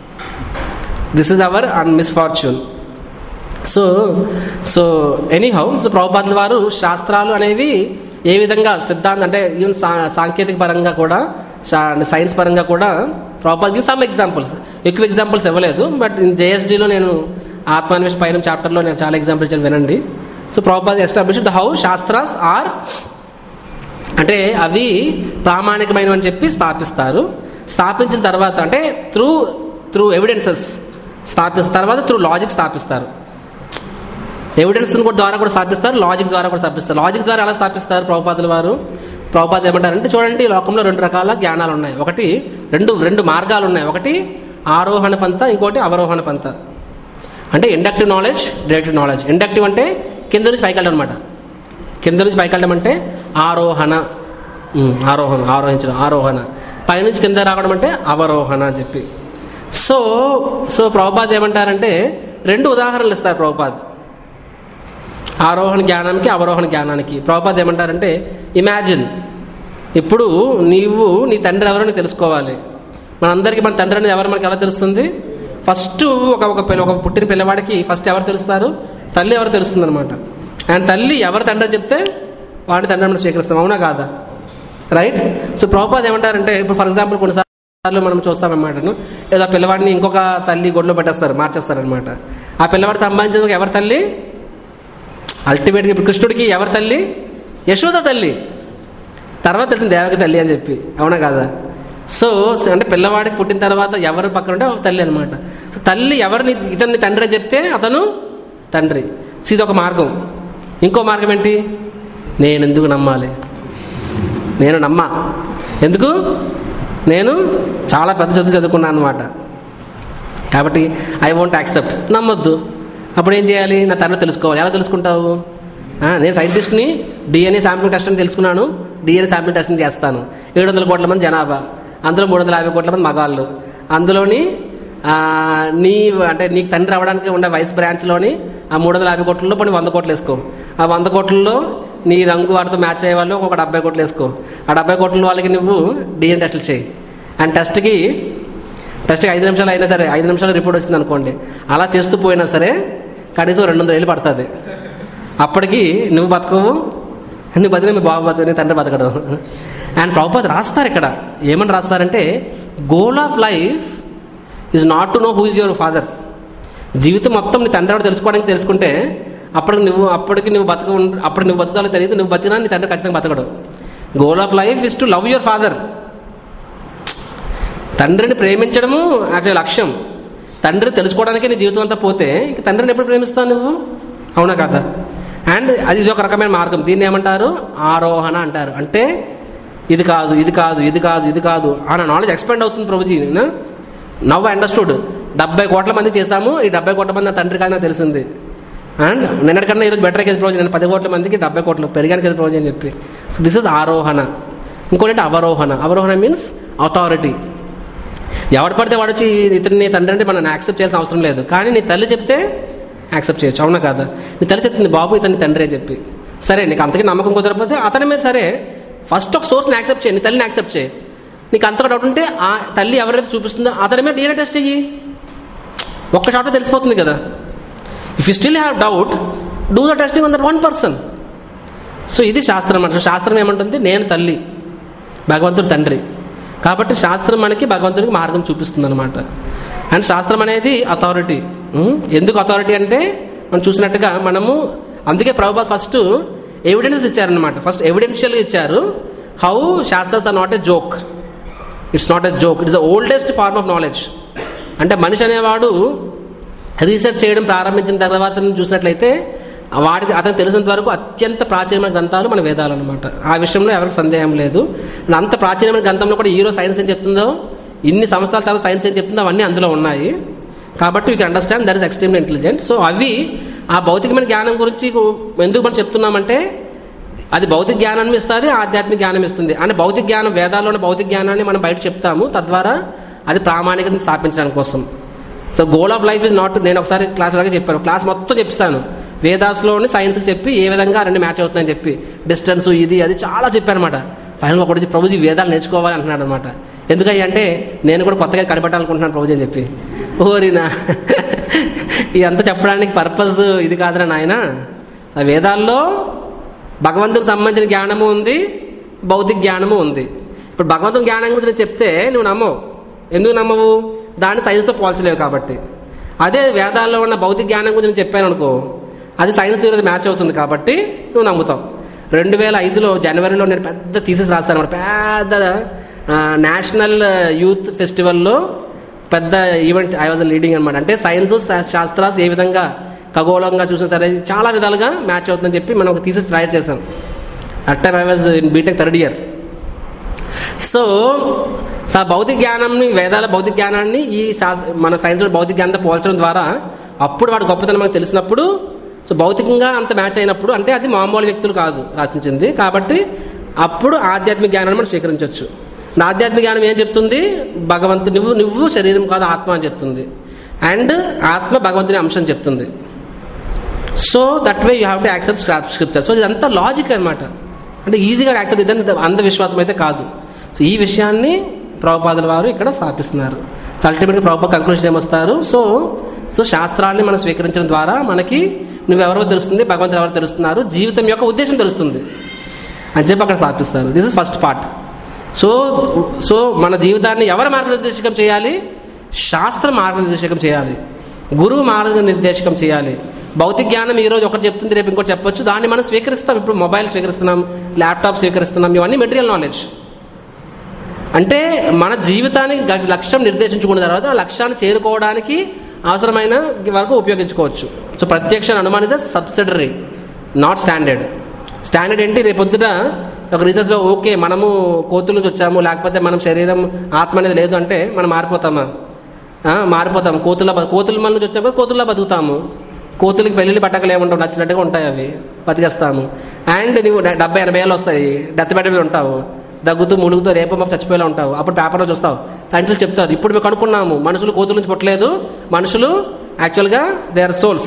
this is our un misfortune so so anyhow so ప్రభుపాదుల వారు శాస్త్రాలు అనేవి ఏ విధంగా సిద్ధాంతం అంటే ఈవెన్ సా సాంకేతిక పరంగా కూడా శా- సైన్స్ పరంగా కూడా ప్రభుపాద్ గివ్ సమ్ ఎగ్జాంపుల్స్ ఎక్కువ ఎగ్జాంపుల్స్ ఇవ్వలేదు బట్ జేఎస్డీలో నేను ఆత్మాన్వేషణ పైన చాప్టర్లో నేను చాలా ఎగ్జాంపుల్ ఇచ్చాను వినండి so Prabhupad establish the how shastras are అంటే అవి ప్రామాణికమైనవి అని చెప్పి స్థాపిస్తారు స్థాపించిన తర్వాత అంటే త్రూ త్రూ ఎవిడెన్సెస్ స్థాపిస్తారు తర్వాత త్రూ లాజిక్ స్థాపిస్తారు ఎవిడెన్స్ కూడా ద్వారా కూడా స్థాపిస్తారు లాజిక్ ద్వారా కూడా స్థాపిస్తారు లాజిక్ ద్వారా ఎలా స్థాపిస్తారు ప్రభుపాదుల వారు ప్రభుపాద ఏమంటారంటే చూడండి ఈ లోకంలో రెండు రకాల జ్ఞానాలు ఉన్నాయి ఒకటి రెండు రెండు మార్గాలు ఉన్నాయి ఒకటి ఆరోహణ పంత ఇంకోటి అవరోహణ పంత అంటే inductive knowledge directive knowledge inductive అంటే కింద నుంచి పైకి వెళ్ళడం అనమాట కింద నుంచి పైకి వెళ్ళడం అంటే ఆరోహణ ఉమ్, ఆరోహణ ఆరోహించడం ఆరోహణ పైనుంచి కింద రావడం అంటే అవరోహణ అని చెప్పి సో సో ప్రభుపాద్ ఏమంటారంటే రెండు ఉదాహరణలు ఇస్తారు ప్రభుపాద్ ఆరోహణ జ్ఞానానికి అవరోహణ జ్ఞానానికి ప్రభుపాద్ ఏమంటారంటే ఇమాజిన్ ఇప్పుడు నీవు నీ తండ్రి ఎవరో నీకు తెలుసుకోవాలి మనందరికీ మన తండ్రి అనేది ఎవరు మనకి ఎలా తెలుస్తుంది ఫస్ట్ ఒక ఒక పిల్ల ఒక పుట్టిన పిల్లవాడికి ఫస్ట్ ఎవరు తెలుస్తారు తల్లి ఎవరు తెలుస్తుంది అనమాట అండ్ తల్లి ఎవరు తండ్రి అని చెప్తే వాడిని తండ్రి మనం స్వీకరిస్తాం అవునా కాదా రైట్ సో ప్రభుపాద్ ఏమంటారంటే ఇప్పుడు ఫర్ ఎగ్జాంపుల్ కొన్నిసార్లు మనం చూస్తామన్నమాట ఏదో ఆ పిల్లవాడిని ఇంకొక తల్లి గొడ్లో పెట్టేస్తారు మార్చేస్తారనమాట ఆ పిల్లవాడు సంబంధించిన ఎవరి తల్లి అల్టిమేట్గా ఇప్పుడు కృష్ణుడికి ఎవరి తల్లి యశోద తల్లి తర్వాత తెలిసిన దేవకి తల్లి అని చెప్పి అవునా కాదా సో అంటే పిల్లవాడికి పుట్టిన తర్వాత ఎవరు పక్కన ఉంటే ఒక తల్లి అనమాట సో తల్లి ఎవరిని ఇతన్ని తండ్రి అని చెప్తే అతను తండ్రి సో ఇది ఒక మార్గం ఇంకో మార్గం ఏంటి నేను ఎందుకు నమ్మాలి నేను నమ్మా ఎందుకు నేను చాలా పెద్ద చదువులు చదువుకున్నాను అనమాట కాబట్టి ఐ వాంట్ యాక్సెప్ట్ నమ్మొద్దు అప్పుడు ఏం చేయాలి నా తండ్రి తెలుసుకోవాలి ఎలా తెలుసుకుంటావు ఆ, నేను సైంటిస్ట్ని డిఎన్ఏ శాంపిల్ టెస్ట్ అని తెలుసుకున్నాను డిఎన్ఏ శాంపిల్ టెస్ట్ని చేస్తాను ఏడు వందల కోట్ల మంది జనాభా అందులో మూడు వందల యాభై కోట్ల మంది మగాళ్ళు అందులోని ఆ, నీ అంటే నీకు తండ్రి అవ్వడానికి ఉండే వయసు బ్రాంచ్లోని ఆ మూడు వందల యాభై కోట్లలో పోనీ వంద కోట్లు వేసుకో ఆ వంద కోట్లలో నీ రంగు వాటితో మ్యాచ్ అయ్యే వాళ్ళు ఒక డెబ్బై కోట్లు వేసుకో ఆ డెబ్బై కోట్ల వాళ్ళకి నువ్వు డిఎన్ టెస్టులు చేయి అండ్ టెస్ట్కి టెస్ట్కి ఐదు నిమిషాలు అయినా సరే ఐదు నిమిషాలు రిపోర్ట్ వచ్చింది అనుకోండి అలా చేస్తూ పోయినా సరే కనీసం రెండు వందల ఏళ్ళు పడుతుంది అప్పటికి నువ్వు బతకవు నువ్వు బతిక మీ బాబు బతక నీ తండ్రి బతకడు అండ్ ప్రభుపాద్ రాస్తారు ఇక్కడ ఏమని రాస్తారంటే goal of life is not to know who is your father జీవితం మొత్తం నీ తండ్రి ఎవరు తెలుసుకోవడానికి తెలుసుకుంటే అప్పటికి నువ్వు అప్పటికి నువ్వు బతక అప్పుడు నువ్వు బతుకాలో తెలియదు నువ్వు బతికినా నీ తండ్రి ఖచ్చితంగా బతకడు goal of life is to love your father తండ్రిని ప్రేమించడము యాక్చువల్ లక్ష్యం తండ్రి తెలుసుకోవడానికి నీ జీవితం అంతా పోతే ఇంక తండ్రిని ఎప్పుడు ప్రేమిస్తావు నువ్వు అవునా కదా అండ్ అది ఇది ఒక రకమైన మార్గం దీన్ని ఏమంటారు ఆరోహణ అంటారు అంటే ఇది కాదు ఇది కాదు ఇది కాదు ఇది కాదు ఆ నా నాలెడ్జ్ ఎక్స్పెండ్ అవుతుంది ప్రభుజీ నవ్ అండర్స్టూడ్ డెబ్బై కోట్ల మంది చేశాము ఈ డెబ్బై కోట్ల మంది నా తండ్రి కాదు నాకు తెలిసింది అండ్ నిన్నటికన్నా ఈరోజు బెటర్ కేసు ప్రొవిజన్ నేను పది కోట్ల మందికి డెబ్బై కోట్లు పెరిగాను కేసు ప్రొవిజన్ అని చెప్పి సో దిస్ ఇస్ ఆరోహణ ఇంకోటి అవరోహణ అవరోహణ మీన్స్ అథారిటీ ఎవడు పడితే వాడు వచ్చి ఇతను నీ తండ్రి అంటే మనం యాక్సెప్ట్ చేయాల్సిన అవసరం లేదు కానీ నీ తల్లి చెప్తే యాక్సెప్ట్ చేయొచ్చు అవునా కాదా నీ తల్లి చెప్తుంది బాబు ఇతని తండ్రి అని చెప్పి సరే నీకు అంతకీ నమ్మకం కుదరకపోతే అతని మీద సరే ఫస్ట్ ఒక సోర్స్ని యాక్సెప్ట్ చేయి నీ తల్లిని యాక్సెప్ట్ చేయి నీకు అంతగా డౌట్ ఉంటే ఆ తల్లి ఎవరైతే చూపిస్తుందో అతని మీద డీఎన్ఏ టెస్ట్ చెయ్యి ఒక్క షాట్లో తెలిసిపోతుంది కదా if you still have doubt do the testing on that one person so ఇది శాస్త్రం అంటే శాస్త్రం ఏమంటుంది నేను తల్లి భగవంతుడు తండ్రి కాబట్టి శాస్త్రం మనకి భగవంతుడికి మార్గం చూపిస్తుంది అనమాట అండ్ శాస్త్రం అనేది అథారిటీ ఎందుకు అథారిటీ అంటే మనం చూసినట్టుగా మనము అందుకే ప్రభుపాద్ ఫస్ట్ ఎవిడెన్స్ ఇచ్చారనమాట ఫస్ట్ ఎవిడెన్షియల్గా ఇచ్చారు how shastras are not a joke it's not a joke it's the oldest form of knowledge అంటే మనిషి అనేవాడు రీసెర్చ్ చేయడం ప్రారంభించిన తర్వాత చూసినట్లయితే వాడికి అతనికి తెలిసినంత వరకు అత్యంత ప్రాచీనమైన గ్రంథాలు మన వేదాలు అనమాట ఆ విషయంలో ఎవరికి సందేహం లేదు అండ్ అంత ప్రాచీనమైన గ్రంథంలో కూడా ఈరో సైన్స్ ఏం చెప్తుందో ఇన్ని సంవత్సరాల తర్వాత సైన్స్ ఏం చెప్తుందో అవన్నీ అందులో ఉన్నాయి కాబట్టి you can understand that is extremely intelligent so అవి ఆ భౌతికమైన జ్ఞానం గురించి ఎందుకు మనం చెప్తున్నామంటే అది భౌతిక జ్ఞానాన్ని ఇస్తుంది ఆధ్యాత్మిక జ్ఞానం ఇస్తుంది అంటే భౌతిక జ్ఞానం వేదాల్లోని భౌతిక జ్ఞానాన్ని మనం బయట చెప్తాము తద్వారా అది ప్రామాణికతను స్థాపించడానికి కోసం so goal of life is not నేను ఒకసారి క్లాస్ లాగా చెప్పాను క్లాస్ మొత్తం చెప్పిస్తాను వేదాస్లోని సైన్స్కి చెప్పి ఏ విధంగా రెండు మ్యాచ్ అవుతుందని చెప్పి డిస్టెన్స్ ఇది అది చాలా చెప్పాను అనమాట ఫైనల్గా ఒకటి ప్రభుజీ వేదాలు నేర్చుకోవాలి అంటున్నాడు అనమాట ఎందుకయ్య అంటే నేను కూడా కొత్తగా కనిపెట్టాలనుకుంటున్నాను ప్రభుజీ అని చెప్పి ఓరినా ఇదంతా చెప్పడానికి పర్పస్ ఇది కాదురా నాయన ఆ వేదాల్లో భగవంతుడికి సంబంధించిన జ్ఞానము ఉంది భౌతిక జ్ఞానము ఉంది ఇప్పుడు భగవంతుని జ్ఞానం గురించి నేను చెప్తే నువ్వు నమ్మవు ఎందుకు నమ్మవు దాన్ని సైన్స్తో పోల్చలేవు కాబట్టి అదే వేదాల్లో ఉన్న భౌతిక జ్ఞానం గురించి నేను చెప్పాను అనుకో అది సైన్స్ ఈరోజు మ్యాచ్ అవుతుంది కాబట్టి నువ్వు నమ్ముతావు రెండు వేల ఐదులో జనవరిలో నేను పెద్ద థీసిస్ రాశాను అనమాట పెద్ద ఆ, నేషనల్ యూత్ ఫెస్టివల్లో పెద్ద ఈవెంట్ ఐ వాజ్ లీడింగ్ అనమాట అంటే సైన్స్ శాస్త్రాస్ ఏ విధంగా ఖగోళంగా చూసిన సరే చాలా విధాలుగా మ్యాచ్ అవుతుందని చెప్పి మనం ఒక థీసిస్ రైట్ చేశాం at time I was in BTech third year so సా భౌతిక జ్ఞానాన్ని వేదాల భౌతిక జ్ఞానాన్ని ఈ శాస్త్ర మన సైన్స్ భౌతిక జ్ఞానంతో పోల్చడం ద్వారా అప్పుడు వాడి గొప్పతనం మనకు తెలిసినప్పుడు సో భౌతికంగా అంత మ్యాచ్ అయినప్పుడు అంటే అది మామూలు వ్యక్తులు కాదు రచించింది కాబట్టి అప్పుడు ఆధ్యాత్మిక జ్ఞానాన్ని మనం స్వీకరించవచ్చు నా ఆధ్యాత్మిక జ్ఞానం ఏం చెప్తుంది భగవంతుడు నువ్వు నువ్వు శరీరం కాదు ఆత్మ అని చెప్తుంది అండ్ ఆత్మ భగవంతుని అంశం చెప్తుంది so that way you have to accept scripture so ఇదంతా లాజిక్ అనమాట అంటే ఈజీగా యాక్సెప్ట్ ఇదని అంధవిశ్వాసం అయితే కాదు సో ఈ విషయాన్ని ప్రభుపాదుల వారు ఇక్కడ స్థాపిస్తున్నారు సో అల్టిమేట్గా ప్రభుపా కంక్లూషన్ ఏమొస్తారు సో సో శాస్త్రాన్ని మనం స్వీకరించడం ద్వారా మనకి నువ్వెవరో తెలుస్తుంది భగవంతుడు ఎవరో తెలుస్తున్నారు జీవితం యొక్క ఉద్దేశం తెలుస్తుంది అని చెప్పి అక్కడ స్థాపిస్తారు this is first part so so మన జీవితాన్ని ఎవరు మార్గనిర్దేశకం చేయాలి శాస్త్ర మార్గనిర్దేశకం చేయాలి గురువు మార్గనిర్దేశకం చేయాలి భౌతిక జ్ఞానం ఈ రోజు ఒకటి చెప్తుంది రేపు ఇంకోటి చెప్పొచ్చు దాన్ని మనం స్వీకరిస్తాం ఇప్పుడు మొబైల్ స్వీకరిస్తున్నాం ల్యాప్టాప్ స్వీకరిస్తున్నాం ఇవన్నీ మెటీరియల్ నాలెడ్జ్ అంటే మన జీవితానికి గ- లక్ష్యం నిర్దేశించుకున్న తర్వాత ఆ లక్ష్యాన్ని చేరుకోవడానికి అవసరమైన వరకు ఉపయోగించుకోవచ్చు సో ప్రత్యక్ష అనుమానం is subsidiary not standard standard ఏంటి రేపు పొద్దున ఒక రీసెర్చ్లో ఓకే మనము కోతుల నుంచి వచ్చాము లేకపోతే మనం శరీరం ఆత్మ అనేది లేదు అంటే మనం మారిపోతామా ఆ, మారిపోతాం కోతుల కోతుల మన నుంచి వచ్చాము కోతుల్లో బతుకుతాము కోతులకి పెళ్ళిళ్ళు పట్టకలు ఏముంటావు నచ్చినట్టుగా ఉంటాయి అవి బతికేస్తాము అండ్ నువ్వు డె- డెబ్బై ఎనభై ఏళ్ళు వస్తాయి డెత్ బెడ్ మీద ఉంటావు దగ్గుతూ ములుగుతూ రేపు మాకు చచ్చిపోయేలా ఉంటావు అప్పుడు పేపర్లో చూస్తావు సైంటిస్టులు చెప్తారు ఇప్పుడు మేము కనుక్కున్నాము మనుషులు కోతుల నుంచి పుట్టలేదు మనుషులు యాక్చువల్గా దే ఆర్ సోల్స్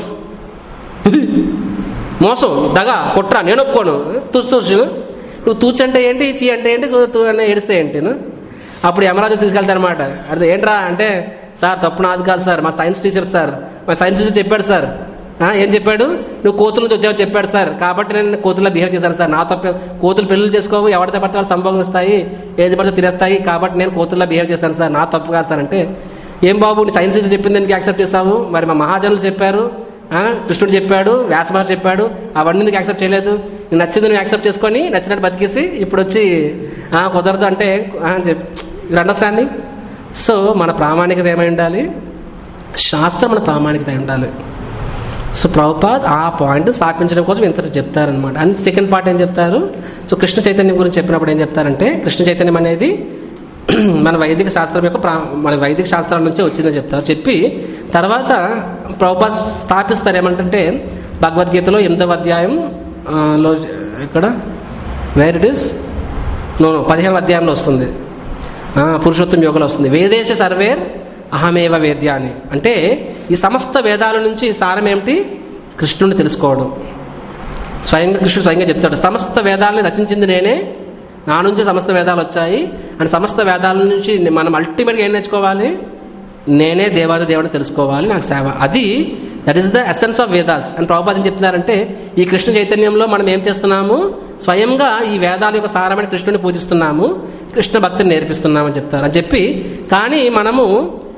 మోసం దగ కుట్ర నేను ఒప్పుకోను తూచు తూచు నువ్వు తూచు అంటే ఏంటి చీ అంటే ఏంటి తూ అని ఏడిస్తే ఏంటి ను? అప్పుడు యమరాజు తీసుకెళ్తారు అనమాట అదే ఏంట్రా అంటే సార్ తప్పు నాది కాదు సార్ మా సైన్స్ టీచర్ సార్ మా సైన్స్ టీచర్ చెప్పాడు సార్ "ఆ, ఏం చెప్పాడు నువ్వు కోతుల నుంచి వచ్చావు చెప్పాడు సార్ కాబట్టి నేను కోతుల్లో బిహేవ్ చేశాను సార్ నా తప్పే కోతులు పెళ్ళిళ్ళు చేసుకోవు ఎవరితో పడితే వాళ్ళు సంభోగం ఇస్తాయి ఏది పడితే తినేస్తాయి కాబట్టి నేను కోతుల్లో బిహేవ్ చేశాను సార్ నా తప్పు కాదు సార్ అంటే ఏం బాబు నీ సైన్స్ టీచర్ చెప్పింది ఎందుకు యాక్సెప్ట్ చేస్తావు మరి మా మహాజనులు చెప్పారు ఆ, కృష్ణుడు చెప్పాడు వ్యాసమహర్షి చెప్పాడు అవన్నీ ఎందుకు యాక్సెప్ట్ చేయలేదు నీకు నచ్చింది నువ్వు యాక్సెప్ట్ చేసుకొని నచ్చినట్టు బతికేసి ఇప్పుడు వచ్చి "ఆ, కుదరదు అంటే ఆ, అని చెప్పి అండర్స్టాండింగ్ సో మన ప్రామాణికత ఏమై ఉండాలి శాస్త్రం మన ప్రామాణికత అయి ఉండాలి సో ప్రభుపాద్ ఆ పాయింట్ స్థాపించడం కోసం ఇంత చెప్తారనమాట అండ్ సెకండ్ పార్ట్ ఏం చెప్తారు సో కృష్ణ చైతన్యం గురించి చెప్పినప్పుడు ఏం చెప్తారంటే కృష్ణ చైతన్యం అనేది మన వైదిక శాస్త్రం యొక్క ప్రా మన వైదిక శాస్త్రాల నుంచే వచ్చిందని చెప్తారు చెప్పి తర్వాత ప్రభుపాద్ స్థాపిస్తారు ఏమంటే భగవద్గీతలో ఎనిమిదవ అధ్యాయం ఆ, లో ఇక్కడ where it is no no పదిహేను అధ్యాయంలో వస్తుంది ఆ, పురుషోత్తం యోగంలో వస్తుంది వేదేశ సర్వేర్ అహమేవ వేద్య అని అంటే ఈ సమస్త వేదాల నుంచి సారం ఏమిటి కృష్ణుని తెలుసుకోవడం స్వయంగా కృష్ణుడు స్వయంగా చెప్తాడు సమస్త వేదాలని రచించింది నేనే నా నుంచి సమస్త వేదాలు వచ్చాయి అండ్ సమస్త వేదాల నుంచి మనం అల్టిమేట్గా ఏం నేర్చుకోవాలి నేనే దేవాది దేవుడిని తెలుసుకోవాలి నాకు సేవ అది that is the essence of Vedas అని ప్రభుపాదం చెప్తున్నారంటే ఈ కృష్ణ చైతన్యంలో మనం ఏం చేస్తున్నాము స్వయంగా ఈ వేదాల యొక్క సారమైన కృష్ణుని పూజిస్తున్నాము కృష్ణ భక్తిని నేర్పిస్తున్నామని చెప్తారు అని చెప్పి కానీ మనము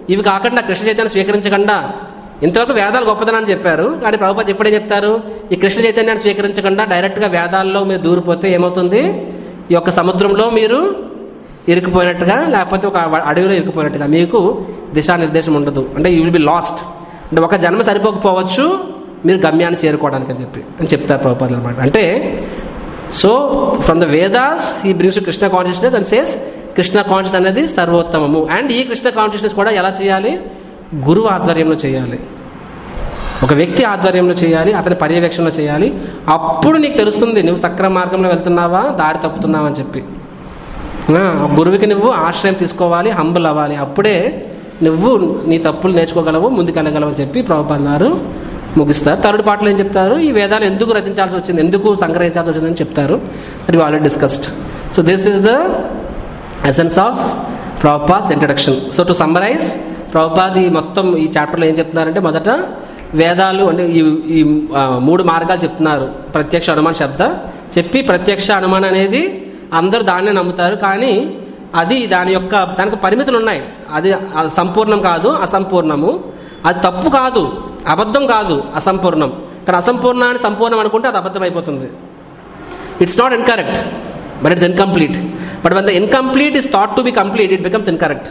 ఇవి కాకుండా కృష్ణ చైతన్యం స్వీకరించకుండా ఇంతవరకు వేదాలు గొప్పదనని చెప్పారు కానీ ప్రభుపాద ఎప్పుడేం చెప్తారు ఈ కృష్ణ చైతన్యాన్ని స్వీకరించకుండా డైరెక్ట్గా వేదాల్లో మీరు దూరిపోతే ఏమవుతుంది ఈ యొక్క సముద్రంలో మీరు ఇరుక్కుపోయినట్టుగా లేకపోతే ఒక అడవిలో ఇరుక్కుపోయినట్టుగా మీకు దిశానిర్దేశం ఉండదు అంటే యూ విల్ బి లాస్ట్ అంటే ఒక జన్మ సరిపోకపోవచ్చు మీరు గమ్యాన్ని చేరుకోవడానికి అని చెప్పి అని చెప్తారు ప్రభుపాదులు అనమాట అంటే so from the Vedas he brings Krishna consciousness and says Krishna conscious అనేది సర్వోత్తమము అండ్ ఈ కృష్ణ కాన్షియస్నెస్ కూడా ఎలా చేయాలి గురువు ఆధ్వర్యంలో చేయాలి ఒక వ్యక్తి ఆధ్వర్యంలో చేయాలి అతని పర్యవేక్షణలో చేయాలి అప్పుడు నీకు తెలుస్తుంది నువ్వు సక్రమ మార్గంలో వెళ్తున్నావా దారి తప్పుతున్నావా అని చెప్పి ఆ, గురువుకి నువ్వు ఆశ్రయం తీసుకోవాలి హంబుల్ అవ్వాలి అప్పుడే నువ్వు నీ తప్పులు నేర్చుకోగలవు ముందుకెళ్ళగలవు అని చెప్పి ప్రభుపాదారు ముగిస్తారు థర్డ్ పాటలో ఏం చెప్తారు ఈ వేదాలు ఎందుకు రచించాల్సి వచ్చింది ఎందుకు సంగ్రహించాల్సి వచ్చిందని చెప్తారు అది already discussed so this is the essence of Prabhupad's introduction so to summarize Prabhupad ఈ మొత్తం ఈ చాప్టర్లో ఏం చెప్తున్నారంటే మొదట వేదాలు అంటే ఈ ఈ ఆ, మూడు మార్గాలు చెప్తున్నారు ప్రత్యక్ష అనుమాన శబ్ద చెప్పి ప్రత్యక్ష అనుమానం అనేది అందరూ దాన్నే నమ్ముతారు కానీ అది దాని యొక్క దానికి పరిమితులు ఉన్నాయి అది అది సంపూర్ణం కాదు అసంపూర్ణము అది తప్పు కాదు అబద్ధం కాదు అసంపూర్ణం కానీ అసంపూర్ణాన్ని సంపూర్ణం అనుకుంటే అది అబద్ధం అయిపోతుంది it's not incorrect but it's incomplete but one the incomplete is thought to be complete it becomes incorrect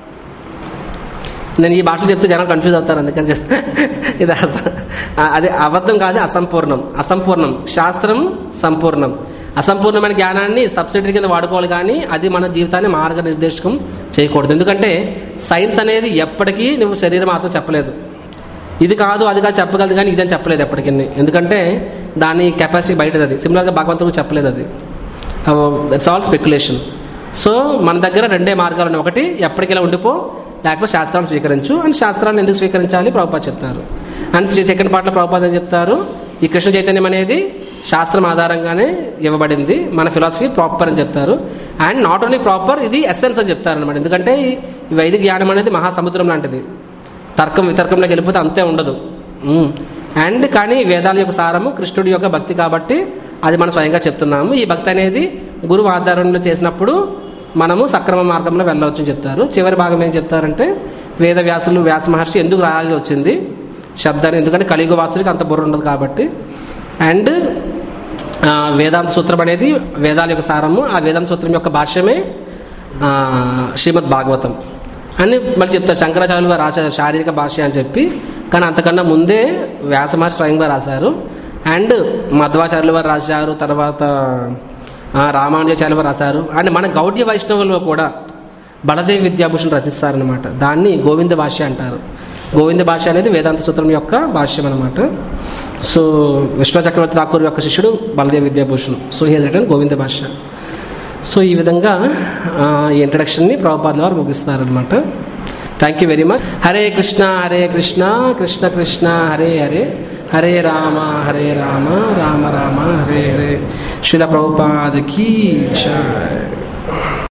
నేను ఈ భాషలో చెప్తే జనాలు కన్ఫ్యూజ్ అవుతారు అందుకని చెప్ ఇది అస- అది అబద్ధం కాదు అసంపూర్ణం అసంపూర్ణం శాస్త్రం సంపూర్ణం అసంపూర్ణమైన జ్ఞానాన్ని సబ్సిడీ కింద వాడుకోవాలి కానీ అది మన జీవితాన్ని మార్గనిర్దేశకం చేయకూడదు ఎందుకంటే సైన్స్ అనేది ఎప్పటికీ నువ్వు శరీరం మాత్రం చెప్పలేదు ఇది కాదు అది కాదు చెప్పగలదు కానీ ఇదని చెప్పలేదు ఎప్పటికీ ఎందుకంటే దాని కెపాసిటీ బయటది అది సిమిలర్గా భగవంతుడు చెప్పలేదు అది ఇట్స్ ఆల్ స్పెక్యులేషన్ సో మన దగ్గర రెండే మార్గాలు ఉన్నాయి ఒకటి ఎప్పటికెలా ఉండిపో లేకపోతే శాస్త్రాలను స్వీకరించు అండ్ శాస్త్రాలను ఎందుకు స్వీకరించాలి ప్రభుపాద చెప్తారు అండ్ సెకండ్ పార్ట్లో ప్రభుపాద ఏం చెప్తారు ఈ కృష్ణ చైతన్యం అనేది శాస్త్రం ఆధారంగానే ఇవ్వబడింది మన ఫిలాసఫీ ప్రాపర్ అని చెప్తారు అండ్ నాట్ ఓన్లీ ప్రాపర్ ఇది ఎస్సెన్స్ అని చెప్తారు అనమాట ఎందుకంటే ఈ ఈ వైదిక జ్ఞానం అనేది మహాసముద్రం లాంటిది తర్కం వితర్కంలోకి వెళ్ళిపోతే అంతే ఉండదు మ్మ్. అండ్ కానీ వేదాల యొక్క సారము కృష్ణుడి యొక్క భక్తి కాబట్టి అది మనం స్వయంగా చెప్తున్నాము ఈ భక్తి అనేది గురువు ఆధారంలో చేసినప్పుడు మనము సక్రమ మార్గంలో వెళ్ళవచ్చు అని చెప్తారు చివరి భాగం ఏం చెప్తారంటే వేద వ్యాసులు వ్యాస మహర్షి ఎందుకు రాయాల్సి వచ్చింది శబ్దాన్ని ఎందుకంటే కలియుగ వాసుడికి అంత బుర్ర ఉండదు కాబట్టి అండ్ ఆ, వేదాంత సూత్రం అనేది వేదాల యొక్క సారము ఆ వేదాంత సూత్రం యొక్క భాష్యమే ఆ, శ్రీమద్ భాగవతం అని మళ్ళీ చెప్తారు శంకరాచార్యులు గారు రాశారు శారీరక భాష్య అని చెప్పి కానీ అంతకన్నా ముందే వ్యాసమహర్షి స్వయంగా రాశారు అండ్ మధ్వాచార్యులు వారు రాశారు తర్వాత ఆ, రామానుజాచార్యులు వారు రాశారు అండ్ మన గౌడ్య వైష్ణవులు కూడా బలదేవి విద్యాభూషణ్ రచిస్తారనమాట దాన్ని గోవింద భాష్య అంటారు గోవింద భాష్య అనేది వేదాంత సూత్రం యొక్క భాష్యం అనమాట సో విష్ణు చక్రవర్తి ఠాకూర్ యొక్క శిష్యుడు Baladev Vidyabhushan so he return Govinda Bhashya so ఈ విధంగా ఆ, ఈ ఇంట్రడక్షన్ని ప్రభుపాదుల వారు ముగిస్తారనమాట thank you very much Hare Krishna Hare Krishna Krishna Krishna Hare Hare Hare Rama Hare Rama Rama Rama Hare Hare శిల ప్రభుపాదకి జయ